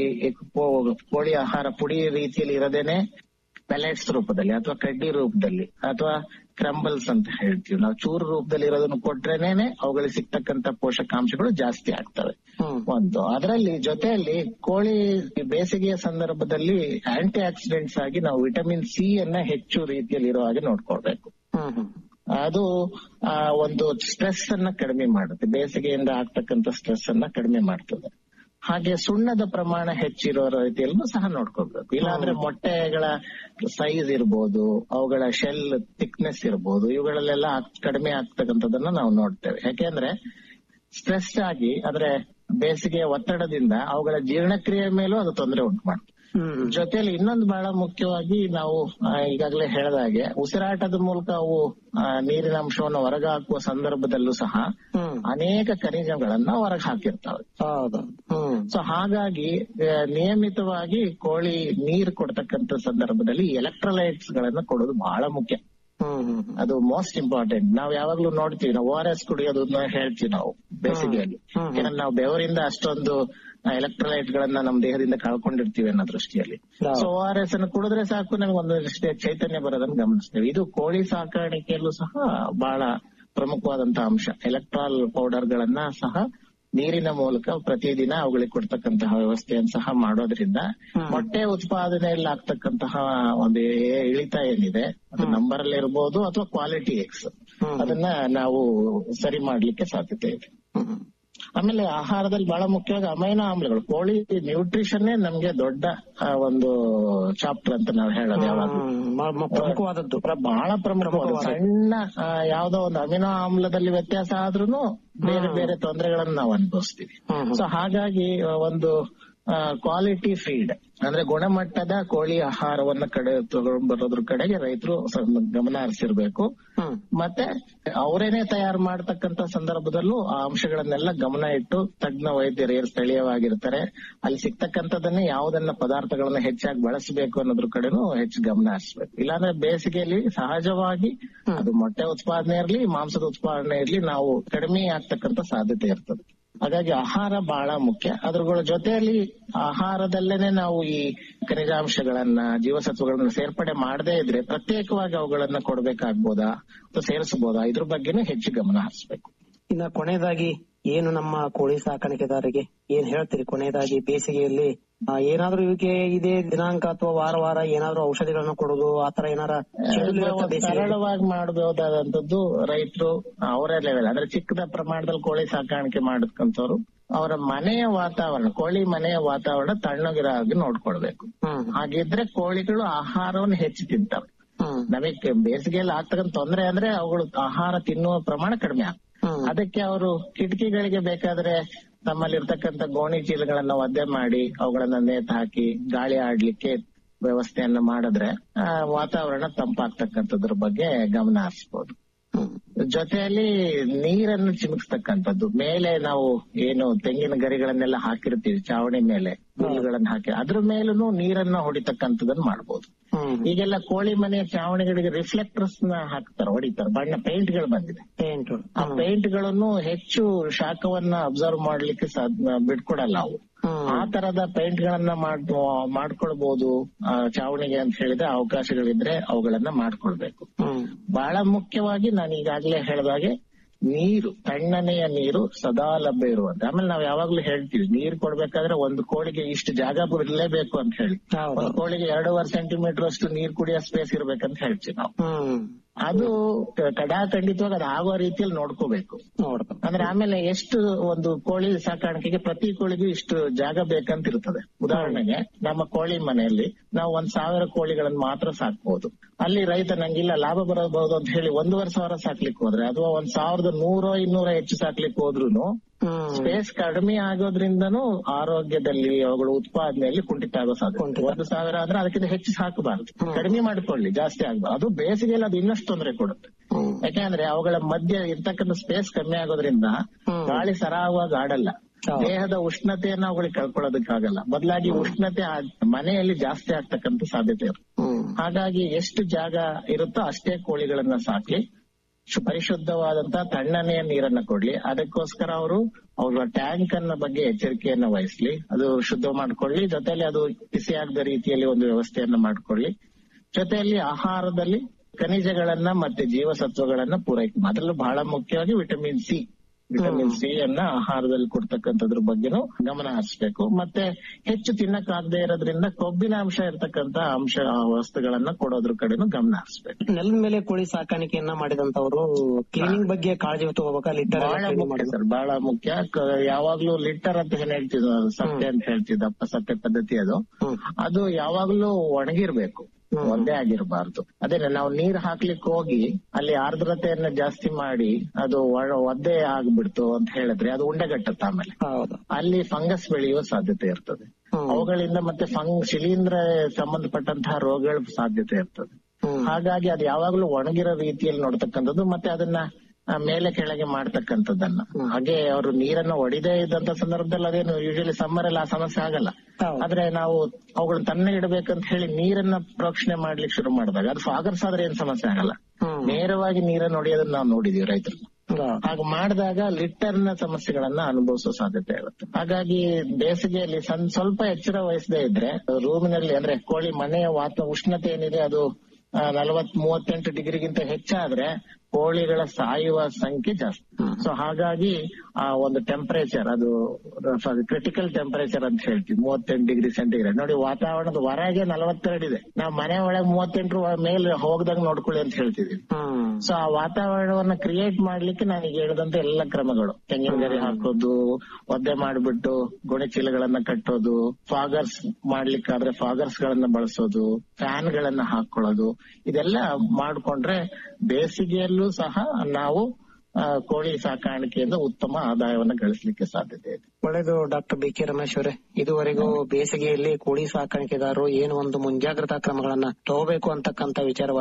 ಕೋ- ಕೋಳಿ ಆಹಾರ ಪುಡಿ ರೀತಿಯಲ್ಲಿ ಇರದೇನೆ ಪೆಲೆಟ್ಸ್ ರೂಪದಲ್ಲಿ ಅಥವಾ ಕಡ್ಡಿ ರೂಪದಲ್ಲಿ ಅಥವಾ ಕ್ರಂಬಲ್ಸ್ ಅಂತ ಹೇಳ್ತೀವಿ ನಾವು ಚೂರು ರೂಪದಲ್ಲಿ ಇರೋದನ್ನು ಕೊಟ್ರೇನೆ ಅವುಗಳಿಗೆ ಸಿಗ್ತಕ್ಕಂತ ಪೋಷಕಾಂಶಗಳು ಜಾಸ್ತಿ ಆಗ್ತವೆ ಹ್ಮ್ ಒಂದು ಅದರಲ್ಲಿ ಜೊತೆಯಲ್ಲಿ ಕೋಳಿ ಬೇಸಿಗೆಯ ಸಂದರ್ಭದಲ್ಲಿ ಆಂಟಿ ಆಕ್ಸಿಡೆಂಟ್ಸ್ ಆಗಿ ನಾವು ವಿಟಮಿನ್ ಸಿ ಅನ್ನ ಹೆಚ್ಚು ರೀತಿಯಲ್ಲಿ ಇರೋ ಹಾಗೆ ನೋಡ್ಕೊಳ್ಬೇಕು ಹ್ಮ್ ಹ್ಮ್ ಅದು ಆ, ಒಂದು ಸ್ಟ್ರೆಸ್ ಅನ್ನ ಕಡಿಮೆ ಮಾಡುತ್ತೆ ಬೇಸಿಗೆಯಿಂದ ಆಗ್ತಕ್ಕಂತ ಸ್ಟ್ರೆಸ್ ಅನ್ನ ಕಡಿಮೆ ಮಾಡ್ತದೆ ಹಾಗೆ ಸುಣ್ಣದ ಪ್ರಮಾಣ ಹೆಚ್ಚಿರೋ ರೀತಿಯಲ್ಲೂ ಸಹ ನೋಡ್ಕೋಬೇಕು ಇಲ್ಲಾಂದ್ರೆ ಮೊಟ್ಟೆಗಳ ಸೈಜ್ ಇರ್ಬೋದು ಅವುಗಳ ಶೆಲ್ ಥಿಕ್ನೆಸ್ ಇರ್ಬೋದು ಇವುಗಳಲ್ಲೆಲ್ಲ ಆಗ್- ಕಡಿಮೆ ಆಗ್ತಕ್ಕಂಥದ್ದನ್ನ ನಾವು ನೋಡ್ತೇವೆ ಯಾಕೆಂದ್ರೆ ಸ್ಟ್ರೆಸ್ ಆಗಿ ಅಂದ್ರೆ ಬೇಸಿಗೆಯ ಒತ್ತಡದಿಂದ ಅವುಗಳ ಜೀರ್ಣಕ್ರಿಯೆ ಮೇಲೂ ಅದು ತೊಂದರೆ ಉಂಟು ಮಾಡ್ತದೆ ಹ್ಮ್ ಜೊತೆಯಲ್ಲಿ ಇನ್ನೊಂದು ಬಹಳ ಮುಖ್ಯವಾಗಿ ನಾವು ಆ, ಈಗಾಗಲೇ ಹೇಳಿದ ಹಾಗೆ ಉಸಿರಾಟದ ಮೂಲಕ ಅವು ಆ, ನೀರಿನ ಅಂಶವನ್ನು ಹೊರಗೆ ಹಾಕುವ ಸಂದರ್ಭದಲ್ಲೂ ಸಹ ಹ್ಮ್ ಅನೇಕ ಖನಿಜಗಳನ್ನ ಹೊರಗೆ ಹಾಕಿರ್ತವೆ ಹೌದು ಹ್ಮ್ ಸೊ ಹಾಗಾಗಿ ಆ, ನಿಯಮಿತವಾಗಿ ಕೋಳಿ ನೀರು ಕೊಡ್ತಕ್ಕಂತ ಸಂದರ್ಭದಲ್ಲಿ ಎಲೆಕ್ಟ್ರೋಲೈಟ್ಸ್ ಗಳನ್ನ ಕೊಡೋದು ಬಹಳ ಮುಖ್ಯ ಹ್ಮ್ ಹ್ಮ್ ಅದು ಮೋಸ್ಟ್ ಇಂಪಾರ್ಟೆಂಟ್ ನಾವು ಯಾವಾಗ್ಲೂ ನೋಡ್ತೀವಿ ನಾವು ಓ ಆರ್ ಎಸ್ ಕುಡಿಯೋದನ್ನ ಹೇಳ್ತೀವಿ ನಾವು ಬೇಸಿಗೆಯಲ್ಲಿ ಹ್ಮ್. ಯಾಕಂದ್ರೆ ನಾವು ಬೆವರಿಂದ ಅಷ್ಟೊಂದು ಎಲೆಕ್ಟ್ರೋಲೈಟ್ ಗಳನ್ನ ನಮ್ಮ ದೇಹದಿಂದ ಕಳ್ಕೊಂಡಿರ್ತೀವಿ ಅನ್ನೋ ದೃಷ್ಟಿಯಲ್ಲಿ ಹೌದು. ಸೊ ಓ ಆರ್ ಎಸ್ ಅನ್ನು ಕುಡಿದ್ರೆ ಸಾಕು ನಮ್ಗೆ ಒಂದು ಚೈತನ್ಯ ಬರೋದನ್ನ ಗಮನಿಸ್ತೇವೆ ಇದು ಕೋಳಿ ಸಾಕಾಣಿಕೆಯಲ್ಲೂ ಸಹ ಬಹಳ ಪ್ರಮುಖವಾದಂತಹ ಅಂಶ ಎಲೆಕ್ಟ್ರಾಲ್ ಪೌಡರ್ ಗಳನ್ನ ಸಹ ನೀರಿನ ಮೂಲಕ ಪ್ರತಿದಿನ ಅವುಗಳಿಗೆ ಕೊಡ್ತಕ್ಕಂತಹ ವ್ಯವಸ್ಥೆಯನ್ನು ಸಹ ಮಾಡೋದ್ರಿಂದ ಹ್ಮ್. ಮೊಟ್ಟೆ ಉತ್ಪಾದನೆಯಲ್ಲಿ ಆಗ್ತಕ್ಕಂತಹ ಒಂದು ಏ- ಇಳಿತ ಏನಿದೆ ಅದು ನಂಬರ್ ಅಲ್ಲಿ ಇರ್ಬೋದು ಅಥವಾ ಕ್ವಾಲಿಟಿ ಎಕ್ಸ್ ಹ್ಮ್. ಅದನ್ನ ನಾವು ಸರಿ ಮಾಡ್ಲಿಕ್ಕೆ ಸಾಧ್ಯತೆ ಇದೆ ಹ್ಮ್ ಆಮೇಲೆ ಆಹಾರದಲ್ಲಿ ಬಹಳ ಮುಖ್ಯವಾಗಿ ಅಮೈನೋ ಆಮ್ಲಗಳು ಕೋಳಿ ನ್ಯೂಟ್ರಿಷನ್ನೇ ನಮ್ಗೆ ದೊಡ್ಡ ಆ, ಒಂದು ಚಾಪ್ಟರ್ ಅಂತ ನಾವು ಹೇಳೋದು ಯಾವಾಗ ಹ್ಮ್. ಮ- ಮ- ಪ್ರಮುಖವಾದದ್ದು ಬಹಳ ಪ್ರಮುಖವಾದ ಪ್ರಮುಖವಾದ. ಸಣ್ಣ ಆ, ಯಾವ್ದೋ ಒಂದು ಅಮಿನೋ ಆಮ್ಲದಲ್ಲಿ ವ್ಯತ್ಯಾಸ ಆದ್ರೂ ಬೇರೆ ಬೇರೆ ತೊಂದರೆಗಳನ್ನ ನಾವು ಅನುಭವಿಸ್ತೀವಿ ಹ್ಮ್ ಹ್ಮ್. ಸೊ ಹಾಗಾಗಿ ಆ, ಒಂದು ಕ್ವಾಲಿಟಿ ಫೀಡ್ ಅಂದ್ರೆ ಗುಣಮಟ್ಟದ ಕೋಳಿ ಆಹಾರವನ್ನ ಕಡೆ ತಗೊಂಡ್ ಬರೋದ್ರ ಕಡೆಗೆ ರೈತರು ಗಮನ ಹರಿಸಿರ್ಬೇಕು ಹ್ಮ್ ಮತ್ತೆ ಅವರೇನೆ ತಯಾರು ಮಾಡತಕ್ಕಂತ ಸಂದರ್ಭದಲ್ಲೂ ಆ ಅಂಶಗಳನ್ನೆಲ್ಲ ಗಮನ ಇಟ್ಟು ತಜ್ಞ ವೈದ್ಯರು ಏನು ಸ್ಥಳೀಯವಾಗಿರ್ತಾರೆ ಅಲ್ಲಿ ಸಿಗ್ತಕ್ಕಂಥದನ್ನೇ ಯಾವುದನ್ನ ಪದಾರ್ಥಗಳನ್ನ ಹೆಚ್ಚಾಗಿ ಬಳಸಬೇಕು ಅನ್ನೋದ್ರ ಕಡೆನೂ ಹೆಚ್ಚು ಗಮನ ಹರಿಸಬೇಕು ಇಲ್ಲಾಂದ್ರೆ ಬೇಸಿಗೆಯಲ್ಲಿ ಸಹಜವಾಗಿ ಅದು ಮೊಟ್ಟೆ ಉತ್ಪಾದನೆ ಇರ್ಲಿ ಮಾಂಸದ ಉತ್ಪಾದನೆ ಇರ್ಲಿ ನಾವು ಕಡಿಮೆ ಆಗ್ತಕ್ಕಂತ ಸಾಧ್ಯತೆ ಇರ್ತದೆ ಹಾಗಾಗಿ ಆಹಾರ ಬಹಳ ಮುಖ್ಯ ಅದ್ರಗಳ ಜೊತೆಯಲ್ಲಿ ಆಹಾರದಲ್ಲೇನೆ ನಾವು ಈ ಖನಿಜಾಂಶಗಳನ್ನ ಜೀವಸತ್ವಗಳನ್ನ ಸೇರ್ಪಡೆ ಮಾಡದೇ ಇದ್ರೆ ಪ್ರತ್ಯೇಕವಾಗಿ ಅವುಗಳನ್ನ ಕೊಡ್ಬೇಕಾಗ್ಬೋದಾ ಅಥವಾ ಸೇರಿಸಬಹುದಾ ಇದ್ರ ಬಗ್ಗೆನೂ ಹೆಚ್ಚು ಗಮನ ಹರಿಸಬೇಕು ಇನ್ನ ಕೊನೆಯದಾಗಿ ಏನು ನಮ್ಮ ಕೋಳಿ ಸಾಕಾಣಿಕೆದಾರರಿಗೆ ಏನ್ ಹೇಳ್ತೀರಿ ಕೊನೆಯದಾಗಿ ಬೇಸಿಗೆಯಲ್ಲಿ ಆ, ಏನಾದ್ರೂ ಇವಕ್ಕೆ ಇದೇ ದಿನಾಂಕ ಅಥವಾ ವಾರ ವಾರ ಏನಾದ್ರೂ ಔಷಧಿಗಳನ್ನ ಕೊಡೋದು ಆತರ ಏನಾರ schedule ಇರುತ್ತಾ ಬೇಸಿಗೆಯಲ್ಲಿ? ಸರಳವಾಗಿ ಮಾಡಬಹುದಾದಂತದ್ದು ರೈತರು ಅವರ ಲೆವೆಲ್ ಅಂದ್ರೆ ಚಿಕ್ಕದ ಪ್ರಮಾಣದಲ್ಲಿ ಕೋಳಿ ಸಾಕಾಣಿಕೆ ಮಾಡಕ್ಕಂಥವ್ರು ಅವರ ಮನೆಯ ವಾತಾವರಣ ಕೋಳಿ ಮನೆಯ ವಾತಾವರಣ ತಣ್ಣಗಿರೋ ಹಾಗೆ ನೋಡ್ಕೊಳ್ಬೇಕು ಹ್ಮ್ ಹಾಗಿದ್ರೆ ಕೋಳಿಗಳು ಆಹಾರವನ್ನು ಹೆಚ್ಚು ತಿಂತವೆ ಹ್ಮ್ ನಮಗೆ ಬೇಸಿಗೆಯಲ್ಲಿ ಆಗ್ತಕ್ಕಂಥ ತೊಂದರೆ ಅಂದ್ರೆ ಅವುಗಳು ಆಹಾರ ತಿನ್ನುವ ಪ್ರಮಾಣ ಕಡಿಮೆ ಆಗ್ತದೆ ಹ್ಮ್ ಅದಕ್ಕೆ ಅವರು ಕಿಟಕಿಗಳಿಗೆ ಬೇಕಾದ್ರೆ ನಮ್ಮಲ್ಲಿರ್ತಕ್ಕಂಥ ಗೋಣಿ ಚೀಲಗಳನ್ನ ಒದ್ದೆ ಮಾಡಿ ಅವುಗಳನ್ನ ನೇತು ಹಾಕಿ ಗಾಳಿ ಆಡ್ಲಿಕ್ಕೆ ವ್ಯವಸ್ಥೆಯನ್ನ ಮಾಡಿದ್ರೆ ಆ, ವಾತಾವರಣ ತಂಪಾಗ್ತಕ್ಕಂಥದ್ರ ಬಗ್ಗೆ ಗಮನ ಹರಿಸಬಹುದು ಹ್ಮ್ ಜೊತೆಯಲ್ಲಿ ನೀರನ್ನು ಚಿಮುಕ್ಸ್ತಕ್ಕಂಥದ್ದು ಮೇಲೆ ನಾವು ಏನು ತೆಂಗಿನ ಗರಿಗಳನ್ನೆಲ್ಲ ಹಾಕಿರ್ತೀವಿ ಚಾವಣಿ ಮೇಲೆ ಹುಲ್ಲುಗಳನ್ನ ಹಾಕಿ ಅದ್ರ ಮೇಲೂ ನೀರನ್ನ ಹೊಡಿತಕ್ಕಂಥದನ್ನ ಮಾಡ್ಬೋದು ಹ್ಮ್ ಈಗೆಲ್ಲ ಕೋಳಿ ಮನೆಯ ಚಾವಣಿಗಳಿಗೆ ರಿಫ್ಲೆಕ್ಟರ್ಸ್ ನ ಹಾಕ್ತಾರೆ ಹೊಡಿತಾರೆ ಬಣ್ಣ ಪೇಂಟ್ ಗಳು ಬಂದಿದೆ ಪೇಂಟ್ ಆ ಪೇಂಟ್ ಗಳನ್ನು ಹೆಚ್ಚು ಶಾಖವನ್ನ ಅಬ್ಸರ್ವ್ ಮಾಡ್ಲಿಕ್ಕೆ ಸಾಧ್ಯ ಬಿಟ್ಕೊಡಲ್ಲ ಅವು ಆ ತರದ ಪೇಂಟ್ ಗಳನ್ನ ಮಾಡ್ ಮಾಡ್ಕೊಳ್ಬಹುದು ಆ, ಚಾವಣಿಗೆ ಅಂತ ಹೇಳಿದ್ರೆ ಅವಕಾಶಗಳಿದ್ರೆ ಅವುಗಳನ್ನ ಮಾಡ್ಕೊಳ್ಬೇಕು ಹ್ಮ್ ಬಹಳ ಮುಖ್ಯವಾಗಿ ನಾನು ಈಗಾಗಲೇ ಹೇಳಿದಾಗೆ ನೀರು ತಣ್ಣನೆಯ ನೀರು ಸದಾ ಲಭ್ಯ ಇರುವಂತೆ ಆಮೇಲೆ ನಾವ್ ಯಾವಾಗ್ಲೂ ಹೇಳ್ತೀವಿ ನೀರ್ ಕೊಡ್ಬೇಕಾದ್ರೆ ಒಂದು ಕೋಳಿಗೆ ಇಷ್ಟು ಜಾಗ ಇರಲೇಬೇಕು ಅಂತ ಹೇಳಿ ಹೌದು ಒಂದು ಕೋಳಿಗೆ ಎರಡೂವರೆ ಸೆಂಟಿಮೀಟರ್ ಅಷ್ಟು ನೀರ್ ಕುಡಿಯೋ ಸ್ಪೇಸ್ ಇರ್ಬೇಕಂತ ಹೇಳ್ತೀವಿ ನಾವು ಹ್ಮ್ ಅದು ಕಡಾಖಂಡಿತವಾಗಿ ಅದು ಆಗೋ ರೀತಿಯಲ್ಲಿ ನೋಡ್ಕೋಬೇಕು ನೋಡ್ಬೇಕು ಅಂದ್ರೆ ಆಮೇಲೆ ಎಷ್ಟು ಒಂದು ಕೋಳಿ ಸಾಕಾಣಿಕೆಗೆ ಪ್ರತಿ ಕೋಳಿಗೂ ಇಷ್ಟು ಜಾಗ ಬೇಕಂತ ಇರ್ತದೆ ಉದಾಹರಣೆಗೆ ನಮ್ಮ ಕೋಳಿ ಮನೆಯಲ್ಲಿ ನಾವು ಒಂದ್ ಸಾವಿರ ಕೋಳಿಗಳನ್ನ ಮಾತ್ರ ಸಾಕ್ಬಹುದು ಅಲ್ಲಿ ರೈತ ನಂಗಿಲ್ಲ ಲಾಭ ಬರಬಹುದು ಅಂತ ಹೇಳಿ ಒಂದೂವರೆ ಸಾವಿರ ಸಾಕ್ಲಿಕ್ಕೆ ಹೋದ್ರೆ ಅಥವಾ ಒಂದ್ ಸಾವಿರದ ನೂರೋ ಇನ್ನೂರ ಹೆಚ್ಚು ಸಾಕ್ಲಿಕ್ಕೆ ಹೋದ್ರುನು ಹ್ಮ್ ಸ್ಪೇಸ್ ಕಡಿಮೆ ಆಗೋದ್ರಿಂದನೂ ಆರೋಗ್ಯದಲ್ಲಿ ಅವುಗಳ ಉತ್ಪಾದನೆಯಲ್ಲಿ ಕುಂಠಿತ ಆಗೋ ಸಾಧ್ಯತೆ ಕುಂಠಿತ. ಒಂದು ಸಾವಿರ ಅಂದ್ರೆ ಅದಕ್ಕಿಂತ ಹೆಚ್ಚು ಸಾಕಬಾರದು ಹ್ಮ್. ಕಡಿಮೆ ಮಾಡಿಕೊಳ್ಳಿ ಜಾಸ್ತಿ ಆಗಬಾರ್ದು ಅದು ಬೇಸಿಗೆಯಲ್ಲಿ ಅದು ಇನ್ನಷ್ಟು ತೊಂದರೆ ಕೊಡುತ್ತೆ ಹ್ಮ್ ಯಾಕಂದ್ರೆ ಅವುಗಳ ಮಧ್ಯೆ ಇರ್ತಕ್ಕಂಥ ಸ್ಪೇಸ್ ಕಮ್ಮಿ ಆಗೋದ್ರಿಂದ ಹ್ಮ್. ಗಾಳಿ ಸರಾಗವಾಗಿ ಆಡಲ್ಲ ಹೌದು. ದೇಹದ ಉಷ್ಣತೆಯನ್ನ ಅವುಗಳಿಗೆ ಕಳ್ಕೊಳ್ಳೋದಕ್ಕಾಗಲ್ಲ ಬದಲಾಗಿ ಉಷ್ಣತೆ ಆ ಮನೆಯಲ್ಲಿ ಜಾಸ್ತಿ ಆಗ್ತಕ್ಕಂಥ ಸಾಧ್ಯತೆ ಇರುತ್ತೆ ಹ್ಮ್ ಹಾಗಾಗಿ ಎಷ್ಟು ಜಾಗ ಇರುತ್ತೋ ಅಷ್ಟೇ ಕೋಳಿಗಳನ್ನ ಸಾಕಿ ಶು- ಪರಿಶುದ್ಧವಾದಂತಹ ತಣ್ಣನೆಯ ನೀರನ್ನ ಕೊಡ್ಲಿ ಅದಕ್ಕೋಸ್ಕರ ಅವರು ಅವರ ಟ್ಯಾಂಕ್ ಅನ್ನ ಬಗ್ಗೆ ಎಚ್ಚರಿಕೆಯನ್ನ ವಹಿಸ್ಲಿ ಅದು ಶುದ್ಧ ಮಾಡ್ಕೊಳ್ಳಿ ಜೊತೆಲಿ ಅದು ಬಿಸಿ ಆಗದ ರೀತಿಯಲ್ಲಿ ಒಂದು ವ್ಯವಸ್ಥೆಯನ್ನ ಮಾಡ್ಕೊಳ್ಳಿ ಜೊತೆಯಲ್ಲಿ ಆಹಾರದಲ್ಲಿ ಖನಿಜಗಳನ್ನ ಮತ್ತೆ ಜೀವಸತ್ವಗಳನ್ನ ಪೂರೈಕೆ ಅದರಲ್ಲೂ ಬಹಳ ಮುಖ್ಯವಾಗಿ ವಿಟಮಿನ್ ಸಿ ವಿಟಮಿನ್ ಸಿ ಅನ್ನ ಆಹಾರದಲ್ಲಿ ಕೊಡ್ತಕ್ಕಂಥದ್ರ ಬಗ್ಗೆನೂ ಗಮನ ಹರಿಸಬೇಕು ಮತ್ತೆ ಹೆಚ್ಚು ತಿನ್ನಕ್ಕಾಗದೇ ಇರೋದ್ರಿಂದ ಕೊಬ್ಬಿನ ಅಂಶ ಇರ್ತಕ್ಕಂತ ಅಂಶ ವಸ್ತುಗಳನ್ನ ಕೊಡೋದ್ರ ಕಡೆನೂ ಗಮನ ಹರಿಸಬೇಕು ನೆಲದ ಮೇಲೆ ಕೋಳಿ ಸಾಕಾಣಿಕೆಯನ್ನ ಮಾಡಿದಂತವರು ಕ್ಲೀನಿಂಗ್ ಬಗ್ಗೆ ಕಾಳಜಿ ತಗೋಬೇಕಾ ಲಿಟರ್ ಬಹಳ ಮುಖ್ಯ ಸರ್ ಬಹಳ ಮುಖ್ಯ ಕ- ಯಾವಾಗ್ಲೂ ಲಿಟರ್ ಅಂತ ಏನ್ ಹೇಳ್ತಿದ್ವು ಸತ್ಯ ಅಂತ ಹೇಳ್ತಿದ್ದ ಅಪ್ಪ ಸತ್ಯ ಪದ್ಧತಿ ಅದು ಹ್ಮ್ ಅದು ಯಾವಾಗ್ಲೂ ಒಣಗಿರ್ಬೇಕು ಹ್ಮ್. ಒಂದೇ ಆಗಿರಬಾರ್ದು ಅದೇನೆ ನಾವು ನೀರ್ ಹಾಕ್ಲಿಕ್ಕೆ ಹೋಗಿ ಅಲ್ಲಿ ಆರ್ದ್ರತೆಯನ್ನ ಜಾಸ್ತಿ ಮಾಡಿ ಅದು ಒಳ- ಒದ್ದೆ ಆಗ್ಬಿಡ್ತು ಅಂತ ಹೇಳಿದ್ರೆ ಅದು ಉಂಡೆಗಟ್ಟತ್ತೆ ಆಮೇಲೆ ಹೌದು ಅಲ್ಲಿ ಫಂಗಸ್ ಬೆಳೆಯುವ ಸಾಧ್ಯತೆ ಇರ್ತದೆ ಹ್ಮ್ ಅವುಗಳಿಂದ ಮತ್ತೆ ಫಂಗ್ ಶಿಲೀಂಧ್ರ ಸಂಬಂಧಪಟ್ಟಂತಹ ರೋಗಗಳ ಸಾಧ್ಯತೆ ಇರ್ತದೆ ಹ್ಮ್ ಹಾಗಾಗಿ ಅದು ಯಾವಾಗ್ಲೂ ಒಣಗಿರೋ ರೀತಿಯಲ್ಲಿ ನೋಡ್ತಕ್ಕಂಥದ್ದು ಮತ್ತೆ ಅದನ್ನ ಆ, ಮೇಲೆ ಕೆಳಗೆ ಮಾಡ್ತಕ್ಕಂಥದ್ದನ್ನ ಹಾಗೆ ಅವರು ನೀರನ್ನ ಹೊಡಿದೇ ಇದ್ದಂತ ಸಂದರ್ಭದಲ್ಲಿ ಅದೇನು ಯೂಶಲಿ ಸಮ್ಮರ್ ಅಲ್ಲಿ ಆ ಸಮಸ್ಯೆ ಆಗಲ್ಲ ಹೌದು ಆದ್ರೆ ನಾವು ಅವುಗಳನ್ನ ತನ್ನ ಇಡಬೇಕಂತ ಹೇಳಿ ನೀರನ್ನ ಪ್ರೋಕ್ಷಣೆ ಮಾಡ್ಲಿಕ್ಕೆ ಶುರು ಮಾಡಿದಾಗ ಅದು ಫಾಗರ್ಸ್ ಆದ್ರೆ ಏನ್ ಸಮಸ್ಯೆ ಆಗಲ್ಲ ಹ್ಮ್ ನೇರವಾಗಿ ನೀರನ್ನ ಹೊಡೆಯೋದನ್ನ ನಾವು ನೋಡಿದೀವಿ ರೈತರು ಹೌದು. ಹಾಗೆ ಮಾಡಿದಾಗ ಲಿಟರ್ ನ ಸಮಸ್ಯೆಗಳನ್ನ ಅನುಭವಿಸೋ ಸಾಧ್ಯತೆ ಇರುತ್ತೆ ಹಾಗಾಗಿ ಬೇಸಿಗೆಯಲ್ಲಿ ಸಣ್ಣ ಸ್ವಲ್ಪ ಎಚ್ಚರ ವಹಿಸದೇ ಇದ್ರೆ ರೂಮಿನಲ್ಲಿ ಅಂದ್ರೆ ಕೋಳಿ ಮನೆಯ ವಾತ ಉಷ್ಣತೆ ಏನಿದೆ ಅದು ನಲವತ್ ಮೂವತ್ತೆಂಟು ಡಿಗ್ರಿಗಿಂತ ಹೆಚ್ಚಾದ್ರೆ ಕೋಳಿಗಳ ಸಾಯುವ ಸಂಖ್ಯೆ ಜಾಸ್ತಿ ಹ್ಮ್. ಸೊ ಹಾಗಾಗಿ ಆ ಒಂದು ಟೆಂಪರೇಚರ್ ಅದು ಕ್ರಿಟಿಕಲ್ ಟೆಂಪರೇಚರ್ ಅಂತ ಹೇಳ್ತೀವಿ ಮೂವತ್ತೆಂಟು ಡಿಗ್ರಿ ಸೆಂಟಿಗ್ರೇಡ್ ನೋಡಿ ವಾತಾವರಣದ ಹೊರಗೆ ನಲವತ್ತೆರಡು ಇದೆ ನಾವು ಮನೆ ಒಳಗೆ ಮೂವತ್ತೆಂಟು ಮೇಲೆ ಹೋಗದಾಗ ನೋಡ್ಕೊಳ್ಳಿ ಅಂತ ಹೇಳ್ತಿದೀವಿ ಹ್ಮ್ ಸೊ ಆ ವಾತಾವರಣವನ್ನ ಕ್ರಿಯೇಟ್ ಮಾಡ್ಲಿಕ್ಕೆ ನಾನು ಈಗ ಹೇಳಿದಂತ ಎಲ್ಲ ಕ್ರಮಗಳು ತೆಂಗಿನ ಗರಿ ಹಾಕೋದು ಒದ್ದೆ ಮಾಡ್ಬಿಟ್ಟು ಗೋಣಿ ಚೀಲಗಳನ್ನ ಕಟ್ಟೋದು ಫಾಗರ್ಸ್ ಮಾಡ್ಲಿಕ್ಕಾದ್ರೆ ಫಾಗರ್ಸ್ ಗಳನ್ನ ಬಳಸೋದು ಫ್ಯಾನ್ ಗಳನ್ನ ಹಾಕೊಳ್ಳೋದು ಇದೆಲ್ಲ ಮಾಡ್ಕೊಂಡ್ರೆ ಬೇಸಿಗೆಯಲ್ಲೂ ಸಹ ನಾವು ಆ, ಕೋಳಿ ಸಾಕಾಣಿಕೆಯಿಂದ ಉತ್ತಮ ಆದಾಯವನ್ನ ಗಳಿಸಲಿಕ್ಕೆ ಸಾಧ್ಯತೆ ಇದೆ ಒಳ್ಳೇದು ಡಾಕ್ಟರ್ ಬಿ ಕೆ ರಮೇಶ್ ಅವರೇ ಇದುವರೆಗೂ ಬೇಸಿಗೆಯಲ್ಲಿ ಕೋಳಿ ಸಾಕಾಣಿಕೆದಾರರು ಏನು ಒಂದು ಮುಂಜಾಗ್ರತಾ ಕ್ರಮಗಳನ್ನ ತಗೋಬೇಕು ಅಂತಕ್ಕಂತ ವಿಚಾರವಾಗಿ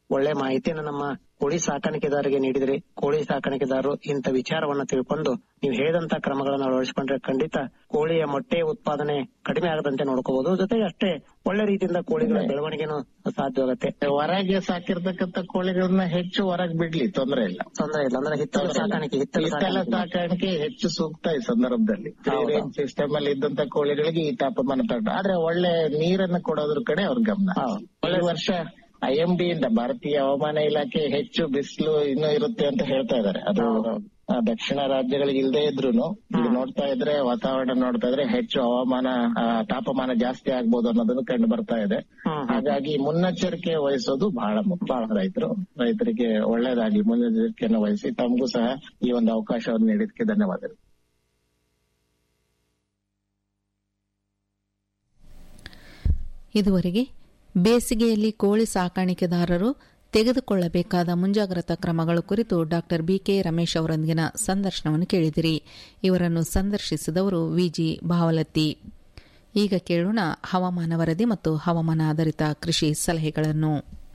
ಒಳ್ಳೆ ಮಾಹಿತಿಯನ್ನು ನಮ್ಮ ಕೋಳಿ ಸಾಕಾಣಿಕೆದಾರರಿಗೆ ನೀಡಿದ್ರಿ ಕೋಳಿ ಸಾಕಾಣಿಕೆದಾರರು ಇಂಥ ವಿಚಾರವನ್ನ ತಿಳ್ಕೊಂಡು ನೀವು ಹೇಳಿದಂತ ಕ್ರಮಗಳನ್ನು ಅಳವಡಿಸಿಕೊಂಡ್ರೆ ಖಂಡಿತ ಕೋಳಿಯ ಮೊಟ್ಟೆ ಉತ್ಪಾದನೆ ಕಡಿಮೆ ಆಗದಂತೆ ನೋಡ್ಕೋಬಹುದು ಜೊತೆಗೆ ಅಷ್ಟೇ ಒಳ್ಳೆ ರೀತಿಯಿಂದ ಕೋಳಿಗಳ ಬೆಳವಣಿಗೆನೂ ಸಾಧ್ಯವಾಗುತ್ತೆ ಹೊರಗೆ ಸಾಕಿರ್ತಕ್ಕಂಥ ಕೋಳಿಗಳನ್ನ ಹೆಚ್ಚು ಹೊರಗೆ ಬಿಡ್ಲಿ ತೊಂದರೆ ಇಲ್ಲ ತೊಂದರೆ ಇಲ್ಲ ಅಂದ್ರೆ ಹಿತ್ತಲ ಸಾಕಾಣಿಕೆ ಹಿತ್ತಲ ಹಿತ್ತಲ ಸಾಕಾಣಿಕೆ ಸಾಕಾಣಿಕೆ ಹೆಚ್ಚು ಸೂಕ್ತ ಈ ಸಂದರ್ಭದಲ್ಲಿ ಹೌದು. ರೇಂಜ್ ಸಿಸ್ಟಮ್ ಅಲ್ಲಿ ಇದ್ದಂತ ಕೋಳಿಗಳಿಗೆ ಈ ತಾಪಮಾನ ತಡ ಆದ್ರೆ ಒಳ್ಳೆ ನೀರನ್ನ ಕೊಡೋದ್ರ ಕಡೆ ಅವ್ರ ಗಮನ ಹೌದು. ಈ ವರ್ಷ ಐ ಎಂ ಡಿ ಇಂದ ಭಾರತೀಯ ಹವಾಮಾನ ಇಲಾಖೆ ಹೆಚ್ಚು ಬಿಸಿಲು ಇನ್ನೂ ಇರುತ್ತೆ ಅಂತ ಹೇಳ್ತಾ ಇದಾರೆ ಅದು ಆ, ದಕ್ಷಿಣ ರಾಜ್ಯಗಳಿಗೆ ಇಲ್ಲದೆ ಇದ್ರು ಇಲ್ಲಿ ನೋಡ್ತಾ ಇದ್ರೆ ವಾತಾವರಣ ನೋಡ್ತಾ ಇದ್ರೆ ಹೆಚ್ಚು ಹವಾಮಾನ ಆ, ತಾಪಮಾನ ಜಾಸ್ತಿ ಆಗ್ಬೋದು ಅನ್ನೋದನ್ನು ಕಂಡು ಬರ್ತಾ ಇದೆ ಹ್ಮ್. ಹಾಗಾಗಿ ಮುನ್ನೆಚ್ಚರಿಕೆ ವಹಿಸೋದು ಬಹಳ ಮುಖ್ಯ ರೈತರು ರೈತರಿಗೆ ಒಳ್ಳೇದಾಗಿ ಮುನ್ನೆಚ್ಚರಿಕೆಯನ್ನು ವಹಿಸಿ ತಮಗೂ ಸಹ ಈ ಒಂದು ಅವಕಾಶವನ್ನು ನೀಡಿದ್ದಕ್ಕೆ ಧನ್ಯವಾದಗಳು ಇದುವರೆಗೆ ಬೇಸಿಗೆಯಲ್ಲಿ ಕೋಳಿ ಸಾಕಾಣಿಕೆದಾರರು ತೆಗೆದುಕೊಳ್ಳಬೇಕಾದ ಮುಂಜಾಗ್ರತಾ ಕ್ರಮಗಳ ಕುರಿತು ಡಾಕ್ಟರ್ ಬಿಕೆ ರಮೇಶ್ ಅವರೊಂದಿಗಿನ ಸಂದರ್ಶನವನ್ನು ಕೇಳಿದಿರಿ ಇವರನ್ನು ಸಂದರ್ಶಿಸಿದವರು ವಿಜಿ ಭಾವಲತ್ತಿ ಈಗ ಕೇಳೋಣ ಹವಾಮಾನ ವರದಿ ಮತ್ತು ಹವಾಮಾನ ಆಧಾರಿತ ಕೃಷಿ ಸಲಹೆಗಳನ್ನು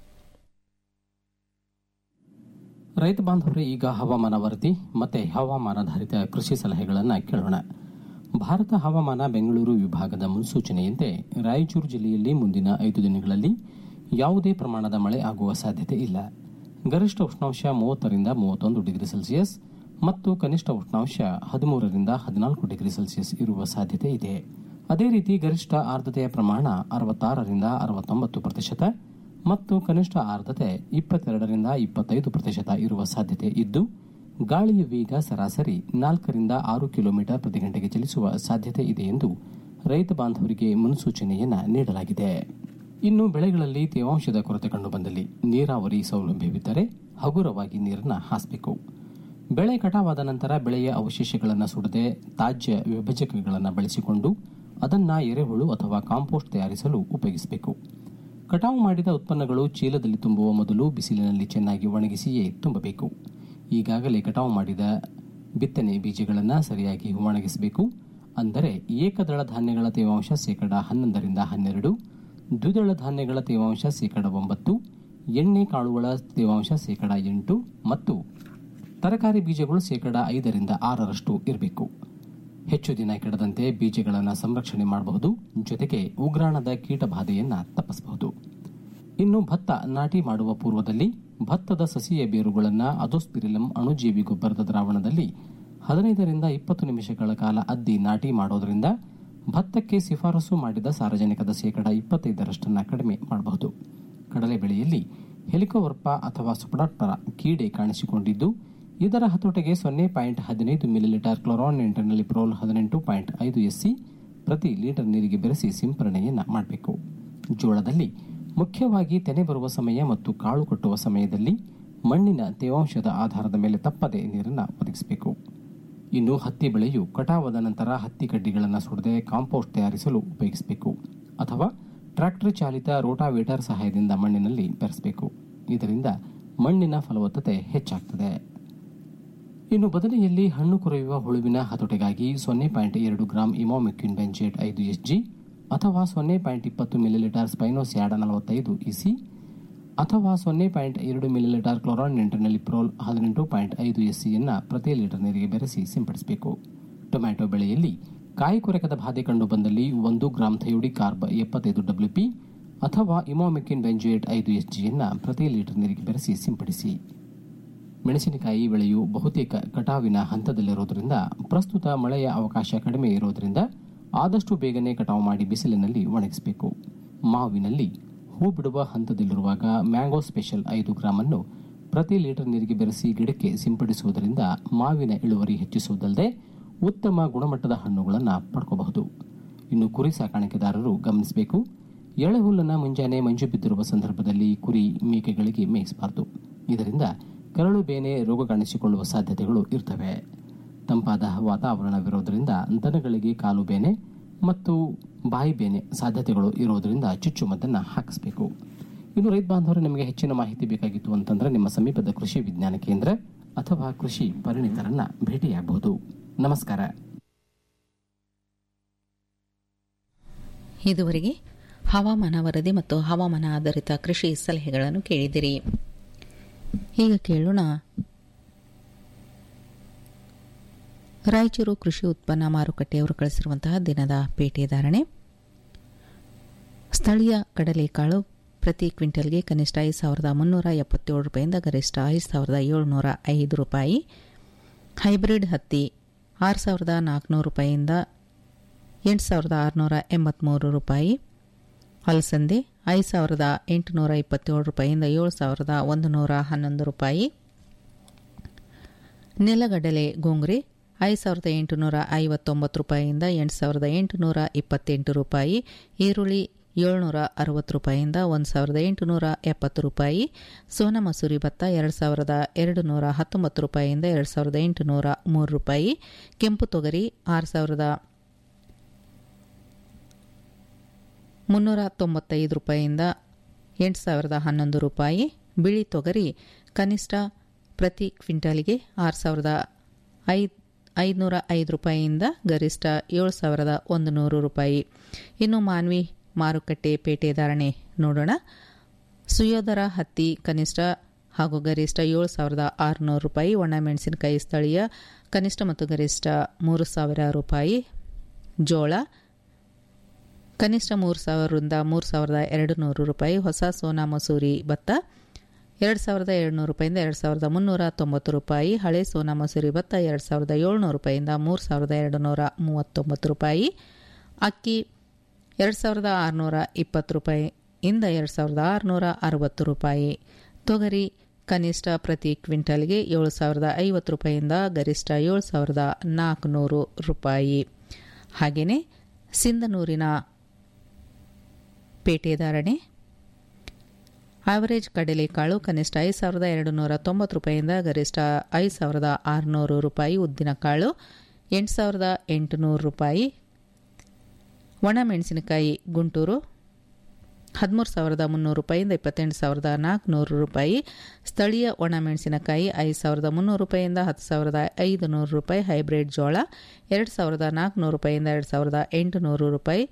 ರೈತ ಬಾಂಧವರೇ ಈಗ ಹವಾಮಾನ ವರದಿ ಮತ್ತೆ ಹವಾಮಾನಾಧಾರಿತ ಕೃಷಿ ಸಲಹೆಗಳನ್ನು ಕೇಳೋಣ ಭಾರತ ಹವಾಮಾನ ಬೆಂಗಳೂರು ವಿಭಾಗದ ಮುನ್ಸೂಚನೆಯಂತೆ ರಾಯಚೂರು ಜಿಲ್ಲೆಯಲ್ಲಿ ಮುಂದಿನ ಐದು ದಿನಗಳಲ್ಲಿ ಯಾವುದೇ ಪ್ರಮಾಣದ ಮಳೆ ಆಗುವ ಸಾಧ್ಯತೆ ಇಲ್ಲ ಗರಿಷ್ಠ ಉಷ್ಣಾಂಶ ಮೂವತ್ತರಿಂದ ಮೂವತ್ತೊಂದು ಡಿಗ್ರಿ ಸೆಲ್ಸಿಯಸ್ ಮತ್ತು ಕನಿಷ್ಠ ಉಷ್ಣಾಂಶ ಹದಿಮೂರರಿಂದ ಹದಿನಾಲ್ಕು ಡಿಗ್ರಿ ಸೆಲ್ಸಿಯಸ್ ಇರುವ ಸಾಧ್ಯತೆ ಇದೆ ಅದೇ ರೀತಿ ಗರಿಷ್ಠ ಆರ್ದ್ರತೆಯ ಪ್ರಮಾಣ ಅರವತ್ತಾರರಿಂದ ಅರವತ್ತೊಂಬತ್ತು ಪ್ರತಿಶತ ಮತ್ತು ಕನಿಷ್ಠ ಆರ್ದ್ರತೆ ಇಪ್ಪತ್ತೆರಡರಿಂದ ಇಪ್ಪತ್ತೈದು ಪ್ರತಿಶತ ಇರುವ ಸಾಧ್ಯತೆ ಇದ್ದು ಗಾಳಿಯ ವೇಗ ಸರಾಸರಿ ನಾಲ್ಕರಿಂದ ಆರು ಕಿಲೋಮೀಟರ್ ಪ್ರತಿ ಗಂಟೆಗೆ ಚಲಿಸುವ ಸಾಧ್ಯತೆ ಇದೆ ಎಂದು ರೈತ ಬಾಂಧವರಿಗೆ ಮುನ್ಸೂಚನೆಯನ್ನ ನೀಡಲಾಗಿದೆ ಇನ್ನು ಬೆಳೆಗಳಲ್ಲಿ ತೇವಾಂಶದ ಕೊರತೆ ಕಂಡುಬಂದಲ್ಲಿ ನೀರಾವರಿ ಸೌಲಭ್ಯವಿದ್ದರೆ ಹಗುರವಾಗಿ ನೀರನ್ನು ಹಾಸಬೇಕು ಬೆಳೆ ಕಟಾವಾದ ನಂತರ ಬೆಳೆಯ ಅವಶೇಷಗಳನ್ನು ಸುಡದೆ ತಾಜ್ಯ ವಿಭಜಕಗಳನ್ನು ಬಳಸಿಕೊಂಡು ಅದನ್ನ ಎರೆಹುಳು ಅಥವಾ ಕಾಂಪೋಸ್ಟ್ ತಯಾರಿಸಲು ಉಪಯೋಗಿಸಬೇಕು ಕಟಾವು ಮಾಡಿದ ಉತ್ಪನ್ನಗಳು ಚೀಲದಲ್ಲಿ ತುಂಬುವ ಮೊದಲು ಬಿಸಿಲಿನಲ್ಲಿ ಚೆನ್ನಾಗಿ ಒಣಗಿಸಿಯೇ ತುಂಬಬೇಕು ಈಗಾಗಲೇ ಕಟಾವು ಮಾಡಿದ ಬಿತ್ತನೆ ಬೀಜಗಳನ್ನು ಸರಿಯಾಗಿ ಒಣಗಿಸಬೇಕು ಅಂದರೆ ಏಕದಳ ಧಾನ್ಯಗಳ ತೇವಾಂಶ ಶೇಕಡ ಹನ್ನೊಂದರಿಂದ ಹನ್ನೆರಡು ದ್ವಿದಳ ಧಾನ್ಯಗಳ ತೇವಾಂಶ ಶೇಕಡ ಒಂಬತ್ತು ಎಣ್ಣೆ ಕಾಳುಗಳ ತೇವಾಂಶ ಶೇಕಡ ಎಂಟು ಮತ್ತು ತರಕಾರಿ ಬೀಜಗಳು ಶೇಕಡ ಐದರಿಂದ ಆರರಷ್ಟು ಇರಬೇಕು ಹೆಚ್ಚು ದಿನ ಕೆಡದಂತೆ ಬೀಜಗಳನ್ನು ಸಂರಕ್ಷಣೆ ಮಾಡಬಹುದು ಜೊತೆಗೆ ಉಗ್ರಾಣದ ಕೀಟ ಬಾಧೆಯನ್ನ ತಪ್ಪಿಸಬಹುದು ಇನ್ನು ಭತ್ತ ನಾಟಿ ಮಾಡುವ ಪೂರ್ವದಲ್ಲಿ ಭತ್ತದ ಸಸಿಯ ಬೇರುಗಳನ್ನು ಅಜೋಸ್ಪಿರಿಲಂ ಅಣುಜೀವಿ ಗೊಬ್ಬರದ ದ್ರಾವಣದಲ್ಲಿ ಹದಿನೈದರಿಂದ ಇಪ್ಪತ್ತು ನಿಮಿಷಗಳ ಕಾಲ ಅದ್ದಿ ನಾಟಿ ಮಾಡೋದ್ರಿಂದ ಭತ್ತಕ್ಕೆ ಶಿಫಾರಸು ಮಾಡಿದ ಸಾರಜನಕದ ಶೇಕಡ ಇಪ್ಪತ್ತೈದರಷ್ಟನ್ನ ಕಡಿಮೆ ಮಾಡಬಹುದು ಕಡಲೆ ಬೆಳೆಯಲ್ಲಿ ಹೆಲಿಕೋವರ್ಪ ಅಥವಾ ಸುಪಡಾಕ್ಟರ ಕೀಡೆ ಕಾಣಿಸಿಕೊಂಡಿದ್ದು ಇದರ ಹತೋಟಿಗೆ ಸೊನ್ನೆ ಪಾಯಿಂಟ್ ಹದಿನೈದು ಮಿಲಿಲೀಟರ್ ಕ್ಲೋರಾನ್ ಇಂಟರ್ನಲಿಪ್ರೋಲ್ ಹದಿನೆಂಟು ಪಾಯಿಂಟ್ ಐದು ಎಸ್ಸಿ ಪ್ರತಿ ಲೀಟರ್ ನೀರಿಗೆ ಬೆರೆಸಿ ಸಿಂಪರಣೆಯನ್ನ ಮಾಡಬೇಕು ಜೋಳದಲ್ಲಿ ಮುಖ್ಯವಾಗಿ ತೆನೆ ಬರುವ ಸಮಯ ಮತ್ತು ಕಾಳು ಕಟ್ಟುವ ಸಮಯದಲ್ಲಿ ಮಣ್ಣಿನ ತೇವಾಂಶದ ಆಧಾರದ ಮೇಲೆ ತಪ್ಪದೆ ನೀರನ್ನು ಒದಗಿಸಬೇಕು ಇನ್ನು ಹತ್ತಿ ಬೆಳೆಯು ಕಟಾವಾದ ನಂತರ ಹತ್ತಿ ಕಡ್ಡಿಗಳನ್ನು ಸುಡದೆ ಕಾಂಪೋಸ್ಟ್ ತಯಾರಿಸಲು ಉಪಯೋಗಿಸಬೇಕು ಅಥವಾ ಟ್ರಾಕ್ಟರ್ ಚಾಲಿತ ರೋಟಾವೇಟರ್ ಸಹಾಯದಿಂದ ಮಣ್ಣಿನಲ್ಲಿ ಬೆರೆಸಬೇಕು ಇದರಿಂದ ಮಣ್ಣಿನ ಫಲವತ್ತತೆ ಹೆಚ್ಚಾಗ್ತದೆ ಇನ್ನು ಬದನೆಯಲ್ಲಿ ಹಣ್ಣು ಕೊರೆಯುವ ಹುಳುವಿನ ಹತೋಟಿಗಾಗಿ ಸೊನ್ನೆ ಪಾಯಿಂಟ್ ಎರಡು ಗ್ರಾಂ ಇಮೋಮಿಕ್ವಿನ್ ಬೆಂಜೇಟ್ ಐದು ಎಸ್ಜಿ ಅಥವಾ ಸೊನ್ನೆ ಪಾಯಿಂಟ್ ಇಪ್ಪತ್ತು ಮಿಲಿಲೀಟರ್ ಸ್ಪೈನೋಸ್ಯಾಡ ನಲವತ್ತೈದು ಇಸಿ ಅಥವಾ ಸೊನ್ನೆ ಪಾಯಿಂಟ್ ಎರಡು ಮಿಲಿಲೀಟರ್ ಕ್ಲೋರಾನ್ ಇಂಟರ್ನಲಿಪ್ರೋಲ್ ಹದಿನೆಂಟು ಪಾಯಿಂಟ್ ಐದು ಎಸ್ಸಿಯನ್ನು ಪ್ರತಿ ಲೀಟರ್ ನೀರಿಗೆ ಬೆರೆಸಿ ಸಿಂಪಡಿಸಬೇಕು ಟೊಮ್ಯಾಟೊ ಬೆಳೆಯಲ್ಲಿ ಕಾಯಿ ಕೊರಕದ ಬಾಧೆ ಕಂಡು ಬಂದಲ್ಲಿ ಒಂದು ಗ್ರಾಂ ಥೈಯೋಡಿ ಕಾರ್ಬ್ ಎಪ್ಪತ್ತೈದು ಡಬ್ಲ್ಯೂಪಿ ಅಥವಾ ಇಮೋಮಿಕ್ವಿನ್ ಬೆಂಜೇಟ್ ಐದು ಎಸ್ಜಿಯನ್ನು ಪ್ರತಿ ಲೀಟರ್ ನೀರಿಗೆ ಬೆರೆಸಿ ಸಿಂಪಡಿಸಿ ಮೆಣಸಿನಕಾಯಿ ಬೆಳೆಯು ಬಹುತೇಕ ಕಟಾವಿನ ಹಂತದಲ್ಲಿರುವುದರಿಂದ ಪ್ರಸ್ತುತ ಮಳೆಯ ಅವಕಾಶ ಕಡಿಮೆ ಇರುವುದರಿಂದ ಆದಷ್ಟು ಬೇಗನೆ ಕಟಾವು ಮಾಡಿ ಬಿಸಿಲಿನಲ್ಲಿ ಒಣಗಿಸಬೇಕು ಮಾವಿನಲ್ಲಿ ಹೂ ಬಿಡುವ ಹಂತದಲ್ಲಿರುವಾಗ ಮ್ಯಾಂಗೋ ಸ್ಪೆಷಲ್ ಐದು ಗ್ರಾಂ ಅನ್ನು ಪ್ರತಿ ಲೀಟರ್ ನೀರಿಗೆ ಬೆರೆಸಿ ಗಿಡಕ್ಕೆ ಸಿಂಪಡಿಸುವುದರಿಂದ ಮಾವಿನ ಇಳುವರಿ ಹೆಚ್ಚಿಸುವುದಲ್ಲದೆ ಉತ್ತಮ ಗುಣಮಟ್ಟದ ಹಣ್ಣುಗಳನ್ನು ಪಡ್ಕೋಬಹುದು ಇನ್ನು ಕುರಿ ಸಾಕಾಣಿಕೆದಾರರು ಗಮನಿಸಬೇಕು ಎಳೆಹುಲ್ಲನ್ನು ಮುಂಜಾನೆ ಮಂಜು ಬಿದ್ದಿರುವ ಸಂದರ್ಭದಲ್ಲಿ ಕುರಿ ಮೇಕೆಗಳಿಗೆ ಮೇಯಿಸಬಾರದು ಇದರಿಂದ ಕರಳು ಬೇನೆ ರೋಗ ಕಾಣಿಸಿಕೊಳ್ಳುವ ಸಾಧ್ಯತೆಗಳು ಇರ್ತವೆ ತಂಪಾದ ವಾತಾವರಣವಿರೋದರಿಂದ ದನಗಳಿಗೆ ಕಾಲು ಬೇನೆ ಮತ್ತು ಬಾಯಿ ಬೇನೆ ಸಾಧ್ಯತೆಗಳು ಇರೋದರಿಂದ ಚುಚ್ಚುಮದ್ದನ್ನು ಹಾಕಿಸಬೇಕು ಇನ್ನು ರೈತ ಬಾಂಧವರು ನಿಮಗೆ ಹೆಚ್ಚಿನ ಮಾಹಿತಿ ಬೇಕಾಗಿತ್ತು ಅಂತಂದ್ರೆ ನಿಮ್ಮ ಸಮೀಪದ ಕೃಷಿ ವಿಜ್ಞಾನ ಕೇಂದ್ರ ಅಥವಾ ಕೃಷಿ ಪರಿಣಿತರನ್ನ ಭೇಟಿಯಾಗಬಹುದು ನಮಸ್ಕಾರ ಇದುವರೆಗೆ ಹವಾಮಾನ ವರದಿ ಮತ್ತು ಹವಾಮಾನ ಆಧಾರಿತ ಕೃಷಿ ಸಲಹೆಗಳನ್ನು ಕೇಳಿದಿರಿ ಈಗ ಕೇಳೋಣ ರಾಯಚೂರು ಕೃಷಿ ಉತ್ಪನ್ನ ಮಾರುಕಟ್ಟೆಯವರು ಕಳಿಸಿರುವಂತಹ ದಿನದ ಪೇಟೆ ಧಾರಣೆ ಸ್ಥಳೀಯ ಕಡಲೆಕಾಳು ಪ್ರತಿ ಕ್ವಿಂಟಲ್ಗೆ ಕನಿಷ್ಠ ಐದು ಸಾವಿರದ ಮುನ್ನೂರ ಎಪ್ಪತ್ತೇಳು ರೂಪಾಯಿಂದ ಗರಿಷ್ಠ ಐದು ಸಾವಿರದ ಏಳುನೂರ ಐದು ರೂಪಾಯಿ ಹೈಬ್ರಿಡ್ ಹತ್ತಿ ಆರು ಸಾವಿರದ ನಾಲ್ಕುನೂರು ರೂಪಾಯಿಯಿಂದ ಎಂಟು ಸಾವಿರದ ಆರುನೂರ ಎಂಬತ್ತ್ಮೂರು ರೂಪಾಯಿ ಅಲಸಂದೆ ಐದು ಸಾವಿರದ ಎಂಟುನೂರ ಇಪ್ಪತ್ತೇಳು ರೂಪಾಯಿಯಿಂದ ಏಳು ಸಾವಿರದ ಒಂದು ನೂರ ಹನ್ನೊಂದು ರೂಪಾಯಿ ನೆಲಗಡಲೆ ಗೋಂಗ್ರೆ ಐದು ಸಾವಿರದ ಎಂಟುನೂರ ಐವತ್ತೊಂಬತ್ತು ರೂಪಾಯಿಯಿಂದ ಎಂಟು ಸಾವಿರದ ಎಂಟುನೂರ ಇಪ್ಪತ್ತೆಂಟು ರೂಪಾಯಿ ಈರುಳ್ಳಿ ಏಳ್ನೂರ ಅರವತ್ತು ರೂಪಾಯಿಯಿಂದ ಒಂದು ಸಾವಿರದ ಎಂಟುನೂರ ಎಪ್ಪತ್ತು ರೂಪಾಯಿ ಸೋನಾ ಮಸೂರಿ ಭತ್ತ ಎರಡು ಸಾವಿರದ ಎರಡು ನೂರ ಹತ್ತೊಂಬತ್ತು ರೂಪಾಯಿಯಿಂದ ಎರಡು ಸಾವಿರದ ಎಂಟುನೂರ ಮೂರು ರೂಪಾಯಿ ಕೆಂಪು ತೊಗರಿ ಆರು ಸಾವಿರದ ಮುನ್ನೂರ ತೊಂಬತ್ತೈದು ರೂಪಾಯಿಯಿಂದ ಎಂಟು ಸಾವಿರದ ಹನ್ನೊಂದು ರೂಪಾಯಿ ಬಿಳಿ ತೊಗರಿ ಕನಿಷ್ಠ ಪ್ರತಿ ಕ್ವಿಂಟಲ್ಗೆ ಆರು ಸಾವಿರದ ಐದು ಐದುನೂರ ಐದು ರೂಪಾಯಿಯಿಂದ ಗರಿಷ್ಠ ಏಳು ಸಾವಿರದ ಒಂದು ನೂರು ರೂಪಾಯಿ ಇನ್ನು ಮಾನ್ವಿ ಮಾರುಕಟ್ಟೆ ಪೇಟೆ ಧಾರಣೆ ನೋಡೋಣ ಸುಯೋಧರ ಹತ್ತಿ ಕನಿಷ್ಠ ಹಾಗೂ ಗರಿಷ್ಠ ಏಳು ಸಾವಿರದ ಆರುನೂರು ರೂಪಾಯಿ ಒಣಮೆಣಸಿನಕಾಯಿ ಸ್ಥಳೀಯ ಕನಿಷ್ಠ ಮತ್ತು ಗರಿಷ್ಠ ಮೂರು ಸಾವಿರ ರೂಪಾಯಿ ಜೋಳ ಕನಿಷ್ಠ ಮೂರು ಸಾವಿರದಿಂದ ಮೂರು ಸಾವಿರದ ಎರಡು ನೂರು ರೂಪಾಯಿ ಹೊಸ ಸೋನಾ ಮಸೂರಿ ಭತ್ತ ಎರಡು ಸಾವಿರದ ಏಳ್ನೂರು ರೂಪಾಯಿಂದ ಎರಡು ಸಾವಿರದ ಮುನ್ನೂರ ತೊಂಬತ್ತು ರೂಪಾಯಿ ಹಳೆ ಸೋನಾ ಮಸೂರಿ ಭತ್ತ ಎರಡು ಸಾವಿರದ ಏಳ್ನೂರು ರೂಪಾಯಿಂದ ಮೂರು ಸಾವಿರದ ಎರಡು ನೂರ ಮೂವತ್ತೊಂಬತ್ತು ರೂಪಾಯಿ ಅಕ್ಕಿ ಎರಡು ಸಾವಿರದ ಆರುನೂರ ಇಪ್ಪತ್ತು ರೂಪಾಯಿಯಿಂದ ಎರಡು ಸಾವಿರದ ಆರುನೂರ ಅರವತ್ತು ರೂಪಾಯಿ ತೊಗರಿ ಕನಿಷ್ಠ ಪ್ರತಿ ಕ್ವಿಂಟಲ್ಗೆ ಏಳು ಸಾವಿರದ ಐವತ್ತು ರೂಪಾಯಿಯಿಂದ ಗರಿಷ್ಠ ಏಳು ಸಾವಿರದ ನಾಲ್ಕುನೂರು ರೂಪಾಯಿ ಹಾಗೆಯೇ ಸಿಂಧನೂರಿನ ಪೇಟೆ ಧಾರಣೆ ಆವರೇಜ್ ಕಡಲೆಕಾಳು ಕನಿಷ್ಠ ಐದು ಸಾವಿರದ ಎರಡು ನೂರ ತೊಂಬತ್ತು ರೂಪಾಯಿಯಿಂದ ಗರಿಷ್ಠ ಐದು ಸಾವಿರದ ಆರುನೂರು ರೂಪಾಯಿ ಉದ್ದಿನಕಾಳು ಎಂಟು ಸಾವಿರದ ಎಂಟುನೂರು ರೂಪಾಯಿ ಒಣಮೆಣಸಿನಕಾಯಿ ಗುಂಟೂರು ಹದಿಮೂರು ಸಾವಿರದ ಮುನ್ನೂರು ರೂಪಾಯಿಯಿಂದ ಇಪ್ಪತ್ತೆಂಟು ಸಾವಿರದ ನಾಲ್ಕುನೂರು ರೂಪಾಯಿ ಸ್ಥಳೀಯ ಒಣಮೆಣಸಿನಕಾಯಿ ಐದು ಸಾವಿರದ ಮುನ್ನೂರು ರೂಪಾಯಿಯಿಂದ ಹತ್ತು ಸಾವಿರದ ಐದು ನೂರು ರೂಪಾಯಿ ಹೈಬ್ರಿಡ್ ಜೋಳ ಎರಡು ಸಾವಿರದ ನಾಲ್ಕುನೂರು ರೂಪಾಯಿಯಿಂದ ಎರಡು ಸಾವಿರದ ಎಂಟುನೂರು ರೂಪಾಯಿ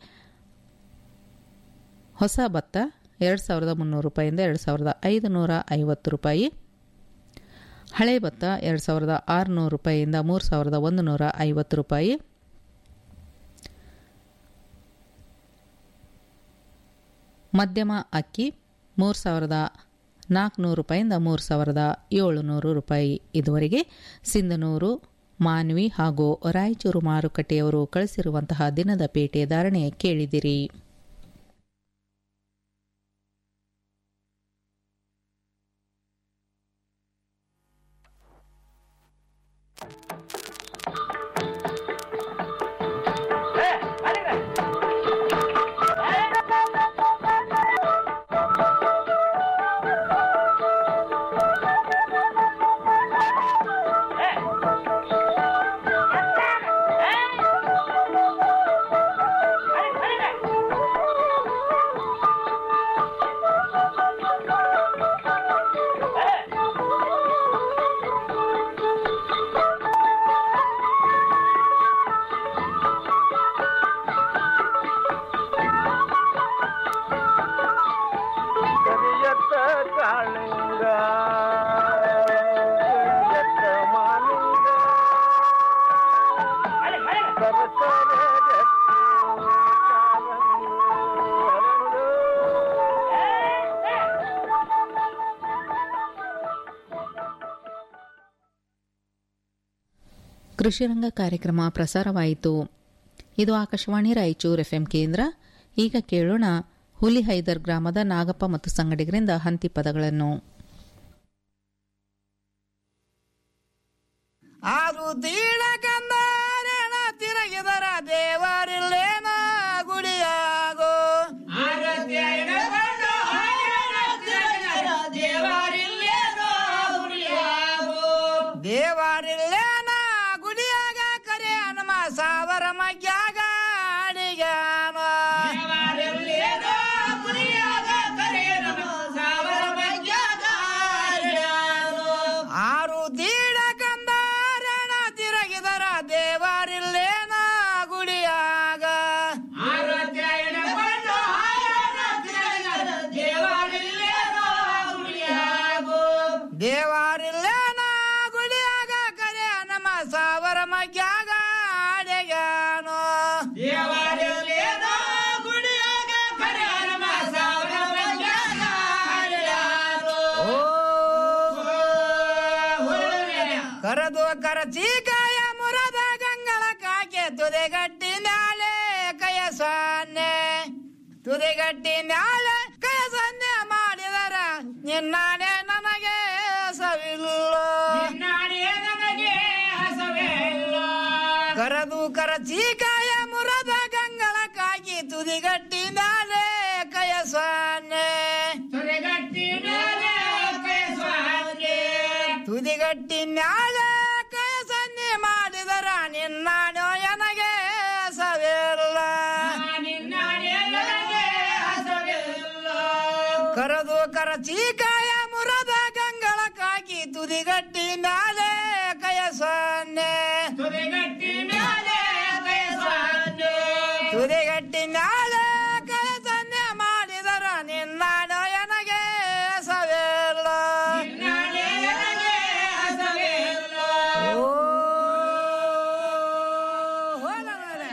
ಹೊಸ ಭತ್ತ ಎರಡು ಸಾವಿರದ ಮುನ್ನೂರು ರೂಪಾಯಿಯಿಂದ ಎರಡು ಸಾವಿರದ ಐದು ನೂರ ಐವತ್ತು ರೂಪಾಯಿ ಹಳೆ ಭತ್ತ ಎರಡು ಸಾವಿರದ ಆರುನೂರು ರೂಪಾಯಿಯಿಂದ ಮೂರು ಸಾವಿರದ ಒಂದು ನೂರ ಐವತ್ತು ರೂಪಾಯಿ ಮಧ್ಯಮ ಅಕ್ಕಿ ಮೂರು ಸಾವಿರದ ನಾಲ್ಕುನೂರು ರೂಪಾಯಿಯಿಂದ ಮೂರು ಸಾವಿರದ ಏಳುನೂರು ರೂಪಾಯಿ ಇದುವರೆಗೆ ಸಿಂಧನೂರು ಮಾನ್ವಿ ಹಾಗೂ ರಾಯಚೂರು ಮಾರುಕಟ್ಟೆಯವರು ಕಳಿಸಿರುವಂತಹ ದಿನದ ಪೇಟೆ ಧಾರಣೆ ಕೇಳಿದಿರಿ ಕರಿಯತ್ತ ಕಾಳಿಂಗ ಕರಿಯತ್ತ ಮಾಲಿಂಗ ಸರಸರ ಜತ್ತು ಕಾರಂಗು ಹರಳು. ಕೃಷಿರಂಗ ಕಾರ್ಯಕ್ರಮ ಪ್ರಸಾರವಾಯಿತು ಇದು ಆಕಾಶವಾಣಿ ರಾಯಚೂರು ಎಫ್ಎಂ ಕೇಂದ್ರ ಈಗ ಕೇಳೋಣ ಹುಲಿಹೈದರ್ ಗ್ರಾಮದ ನಾಗಪ್ಪ ಮತ್ತು ಸಂಗಡಿಗರಿಂದ ಹಂತಿ ಪದಗಳನ್ನು ಅದು ತೀಳ ಕಂದಾರಣ ತಿರುಗಿದರ ದೇವರಿಲ್ಲೇನ ಗುಡಿಯಾಗೋ ದೇವರಿಲ್ಲೇನ ಗುಡಿಯಾಗ ಕರೆ ಹನುಮ ಸಾವರ ಮಗ್ಯಾಗ ಅಡಿಗಾನೋ ಆರು ತೀಡ ಕಂದಾರಣ ತಿರುಗಿದರ ದೇವರಿಲ್ಲೇನ ಗುಡಿಯಾಗ ದೇವ ತುದಿಗಟ್ಟಿ ನ್ಯಾಯ ಕೈ ಸಂಧೆ ಮಾಡಿದರ ನಿನ್ನಾಣೆ ನನಗೆ ಸವಿಲ್ಲ ನನಗೆ ಹಸವಿಲ್ಲ ಕರದು ಕರಚೀಕಾಯ ಮುರದ ಗಂಗಳ ಕಾಗಿ ತುದಿಗಟ್ಟಿ ನಾಳೆ ಕಯ ಸ್ವಾನೆ ತುದಿಗಟ್ಟಿ ನಾಳೆ ಕಯ ಸ್ವಾನೆ ತುದಿಗಟ್ಟಿ ನಾಳೆ ಕಯ ಸನ್ನೆ ಮಾಡಿದರ ನಿನ್ನಾಣೋ ನನಗೆ ಸವಿಲ್ಲ ಕರದು ಕರಚೀಕಾಯ ಮುರದ ಗಂಗಳ ಕಾಗಿ ತುದಿಗಟ್ಟಿ ನಾಳೆ ಕಯ ಸೊನ್ನೆ ತುದಿಗಟ್ಟಿ ನಾಳೆ ಕಯ ಸೊನ್ನೆ ತುದಿಗಟ್ಟಿ ನಾಳೆ ಕಯ ಸೊನ್ನೆ ಮಾಡಿದರ ನಿನ್ನಾಡ ನನಗೆ ಸವೆಲ್ಲ ಓ ಹೋಲನರೆ.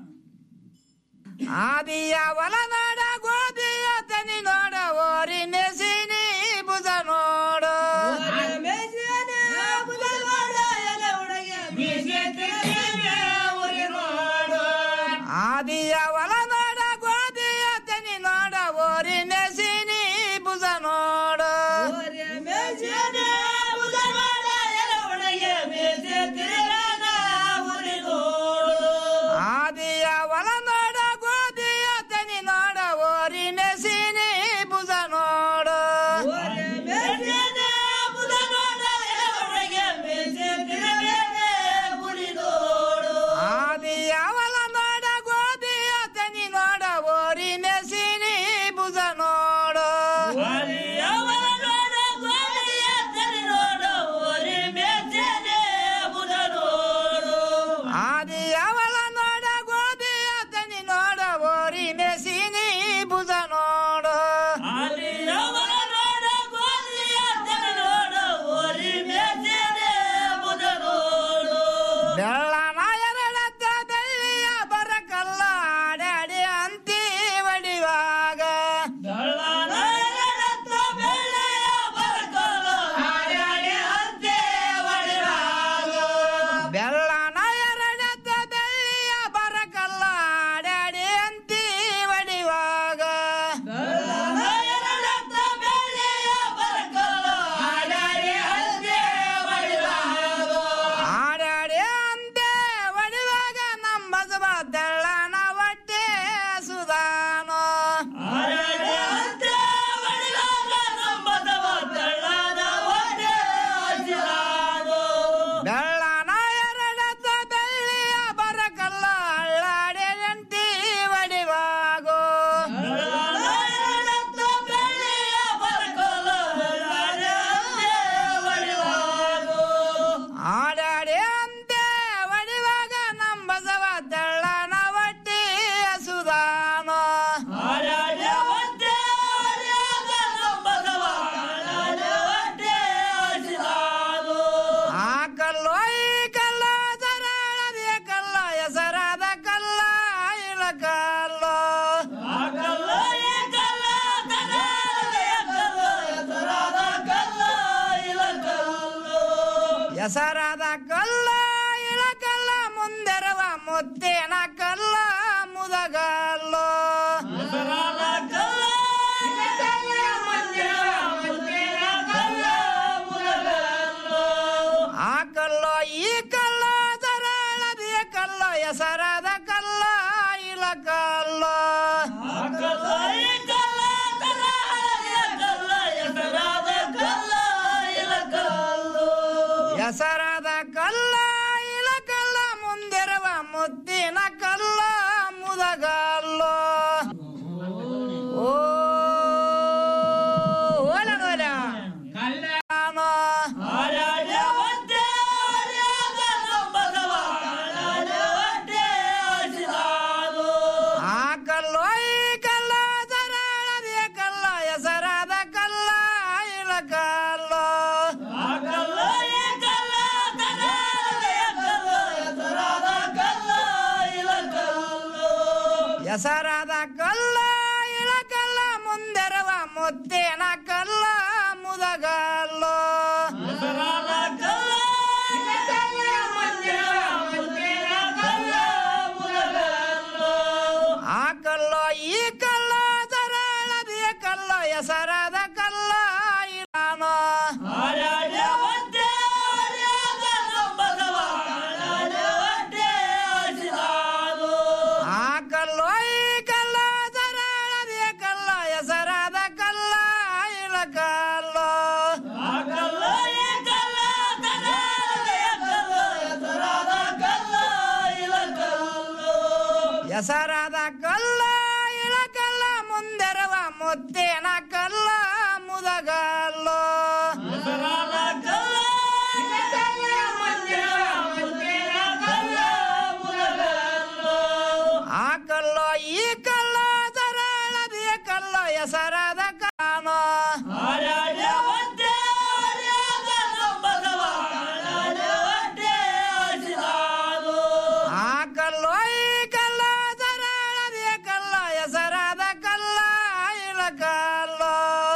ಆದಿಯ ಒಲನಾಡ ಗೋಧಿಯ ತನಿ ನೋಡ ಓರಿ ನೆಸಿನಿ ಬುಧ ನೋಡು ಆದಿಯ ಒಲನಾಡ ಗೋಧಿಯ ತನಿ ನೋಡ ಓರಿ ನೆಸಿನಿ ಬುಧ ನೋಡು ಆದಿಯ ಒಲನಾಡ ಗೋಧಿಯ ತನಿ ನೋಡ ಓರಿ ನೆಸಿನಿ ಬುಧ ನೋಡು ಆದಿಯ ಒಲನಾಡ ಗೋಧಿಯ ತನಿ ನೋಡ ಓರಿ ನೆಸಿನಿ ಬುಧ ನೋಡು ಆದಿಯ ಒಲನಾಡ ಗೋಧಿಯ ತನಿ ನೋಡ ಓರಿ ನೆಸಿನಿ ಬುಧ ನೋಡು ಬೆಳ್ಳನ ಎರಡತ್ತ ಬೆಳ್ಳಿಯ ಬರಕಲ್ಲ ಆಡಾಡಿ ಅಂತಿ ಒಡಿವಾಗ ಬೆಳ್ಳನ ಎರಡತ್ತ ಬೆಳ್ಳಿಯ ಬರಕಲ್ಲ ಆಡಾಡಿ ಅಂತಿ ಒಡಿವಾಗ ಆಡಾಡಿ ಅಂತೆ ಒಡಿವಾಗ ನಮ್ಮ ಬಸವ ತೆಳ್ಳನ ಹೊಟ್ಟೆ ಸುಧಾನು ಬೆಳ್ಳನ ಎರಡತ್ತ ಬೆಳ್ಳಿಯ ಬರಕಲ್ಲ ಅಳ್ಳಾಡಿ ಎಂಟಿ ಒಡಿವಾಗೋ ಆಡಾಡಿ ಅಂತೆ ಒಡಿವಾಗ ನಮ್ಮ ಬಸವ ತೆಳ್ಳನ ಹೊಟ್ಟೆ ಸುಧಾನು ಆ ಕಲ್ಲು ಈ ಕಲ್ಲ ಸರಳದಿಯ ಕಲ್ಲ ಹೆಸರಾದ ಕಲ್ಲ ಇಳ ಕಲ್ಲು ಹೆಸರಾದ ಕಲ್ಲ ಇಳ ಕಲ್ಲ ಮುಂದೆರವ ಮುತ್ತೇನ ಕಲ್ಲ ಮುದಗಲ್ಲು ಆ ಕಲ್ಲು ಈ ಕಲ್ಲ ಸರಳದಿಯ ಕಲ್ಲ ಹೆಸರಾದ ಕಲ್ಲ ಇಳ ಕಲ್ಲು ಹೆಸರಾದ ಕಲ್ಲ ಇಳ ಕಲ್ಲ ಮುಂದಿರುವ ಮುತ್ತಿನ ಕಲ್ಲ ಮುದಗಲ್ಲು ಓ ಓಲ ನೋಡ ಕಲ್ಯಾಣ ಆ ಕಲ್ಲು ಈ ಕಲ್ಲ ಸರಳದಿಯ ಕಲ್ಲ ಹೆಸರಾದ ಕಲ್ಲ ಇಳ ಕಲ್ಲು ಹೆಸರಾದ ಕಲ್ಲ ಇಳ ಕಲ್ಲ ಮುಂದೆರವ ಮುತ್ತೇನ ಕಲ್ಲ ಮುದಗಲ್ಲು ಆ ಕಲ್ಲು ಈ ಕಲ್ಲ ಸರ ಹೆಸರಾದ ಕಲ್ಲ ಇಲಾನು ಆ ಕಲ್ಲು ಈ ಕಲ್ಲ ಸರಳದೆ ಕಲ್ಲ ಹೆಸರಾದ ಕಲ್ಲ ಇಲ ಕಲ್ಲು ಹೆಸರಾದ ಕಲ್ಲ ಇಳ ಕಲ್ಲ ಮುಂದೆರವ ಮುತ್ತೇನ ಕಲ್ಲ ಮುದಗಲ್ಲು ಆ ಕಲ್ಲು ಈ ಕಲ್ಲ ಸರಳದೆ ಕಲ್ಲ ಹೆಸರಾದ ಕಾನು ಆ ಕಲ್ಲು ಈ ಕಲ್ಲ ಸರಳದೆ ಕಲ್ಲ ಹೆಸರಾದ ಕಲ್ಲ ಇಳ ಕಲ್ಲು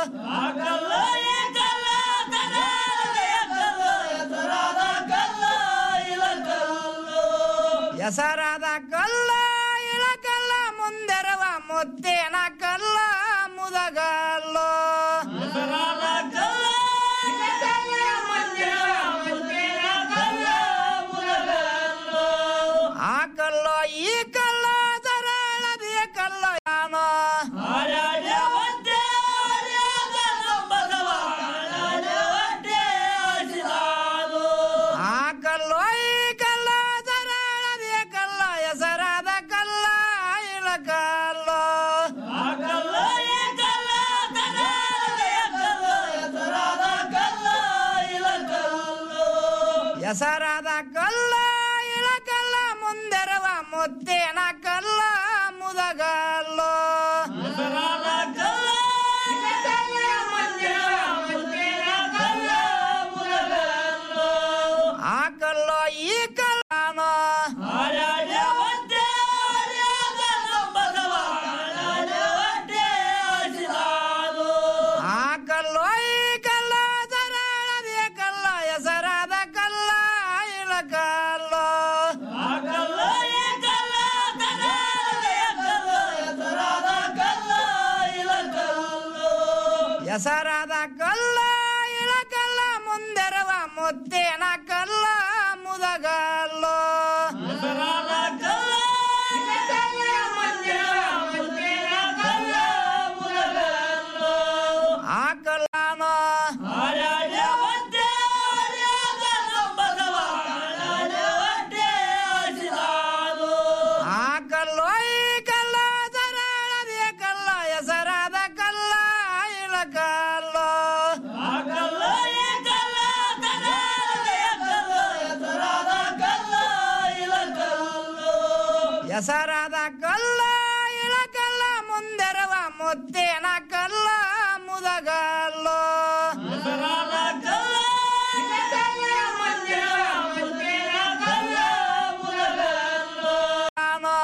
ಹೆಸರಾದ ಕಲ್ಲ ಇಳ ಕಲ್ಲ ಮುಂದೆರವ ಮುತ್ತೇನ ಕಲ್ಲ ಮುದಗಲ್ಲು ಆ ಕಲ್ಲು ಈ ಕಲ್ಲ ಸರಳದೆ ಕಲ್ಲ ಯಾನು ಆ ಕಲ್ಲು ಈ ಕಲ್ಲ ಸರಳದೆ ಕಲ್ಲ ಹೆಸರಾದ ಕಲ್ಲ ಇಳ ಕಲ್ಲು ಹೆಸರಾದ ಕಲ್ಲ ಇಳ ಕಲ್ಲ ಮುಂದೆರವ ಮುತ್ತೇನ ಕಲ್ಲ ಮುದಗಲ್ಲು ಆ ಕಲ್ಲು ಈ ಕಲ್ಲಾನು ಆ ಕಲ್ಲು ಈ ಕಲ್ಲ ಸರಳದೆ ಕಲ್ಲ ಹೆಸರಾದ ಕಲ್ಲ ಇಳ ಕಲ್ಲು ಹೆಸರಾದ ಕಲ್ಲ ಇಳ ಕಲ್ಲ ಮುಂದೆರವ ಮುತ್ತೇನ ಕಲ್ಲ ಮುದಗಲ್ಲು ಆ ಕಲ್ಲಾನು ಆ ಕಲ್ಲು ಈ ಕಲ್ಲ ಸರಳದೆ ಕಲ್ಲ ಹೆಸರಾದ ಕಲ್ಲ ಇಳ ಕಲ್ಲು ಹೆಸರಾದ ಕಲ್ಲ ಇಳ ಕಲ್ಲ ಮುಂದೆರವ ಮುತ್ತೇನ ಕಲ್ಲ ಮುದಗಲ್ಲು ನಾನು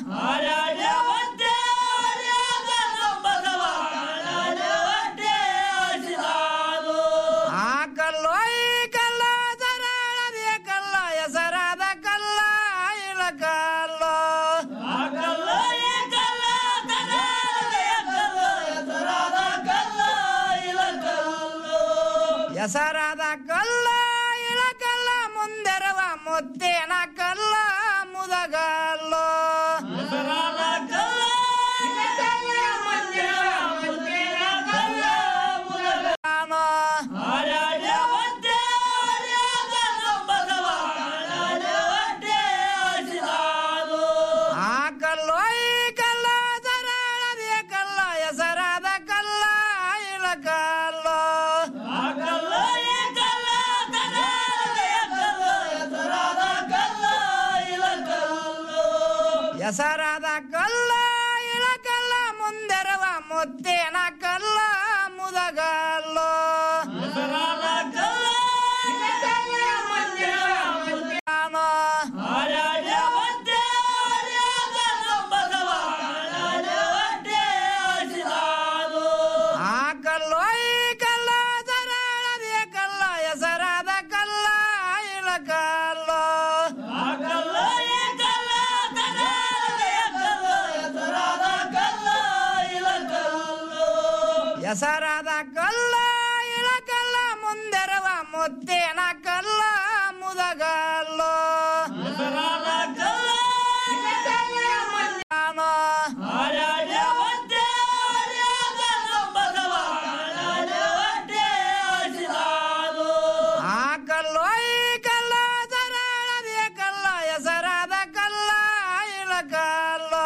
ಆ ಕಲ್ಲು ಈ ಕಲ್ಲ ಸರಳದೆ ಕಲ್ಲ ಹೆಸರಾದ ಕಲ್ಲ ಇಳ ಕಲ್ಲು ಹೆಸರಾದ ಕಲ್ಲ ಇಳ ಕಲ್ಲ ಮುಂದೆರವ ಮುತ್ತೇನ ಕಲ್ಲ ಮುದಗಲ್ಲು ನಾನು ಆ ಕಲ್ಲು ಈ ಕಲ್ಲ ಸರಳದೆ ಕಲ್ಲ ಹೆಸರಾದ ಕಲ್ಲ ಇಳ ಕಲ್ಲು ಹೆಸರಾದ ಕಲ್ಲ ಇಳ ಕಲ್ಲ ಮುಂದೆರವ ಮುತ್ತೇನ ಕಲ್ಲ ಮುದಗಲ್ಲು ನಾನು ಆ ಕಲ್ಲು ಈ ಕಲ್ಲ ಸರಳದೆ ಕಲ್ಲ ಹೆಸರಾದ ಕಲ್ಲ ಇಳ ಕಲ್ಲು ಹೆಸರಾದ ಕಲ್ಲ ಇಳಕಲ್ಲ ಮುಂದೆರವ ಮುತ್ತೇನ ಕಲ್ಲ ಮುದಗಲ್ಲು ನಾನು ಆ ಕಲ್ಲು ಈ ಕಲ್ಲ ಸರಳದೇ ಕಲ್ಲ ಹೆಸರಾದ ಕಲ್ಲ ಇಳಕಲ್ಲು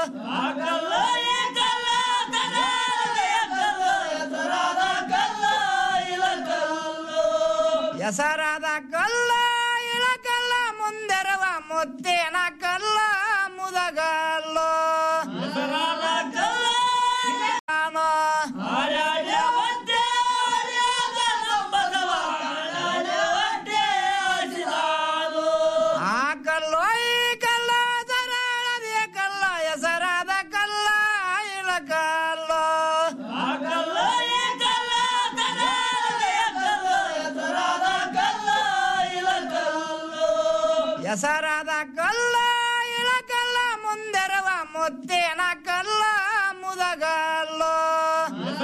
ಹೆಸರಾದ ಕಲ್ಲ ಇಳಕಲ್ಲ ಮುಂದೆರವ ಮುತ್ತೇನ ಕಲ್ಲ ಮುದಗಲ್ಲು ನಾನು ಆ ಕಲ್ಲು ಈ ಕಲ್ಲ ಸರಳದೇ ಕಲ್ಲ ಹೆಸರಾದ ಕಲ್ಲ ಇಳಕಲ್ಲು ಹೆಸರಾದ ಕಲ್ಲ ಇಳಕಲ್ಲ ಮುಂದೆರವ ಮುತ್ತೇನ ಕಲ್ಲ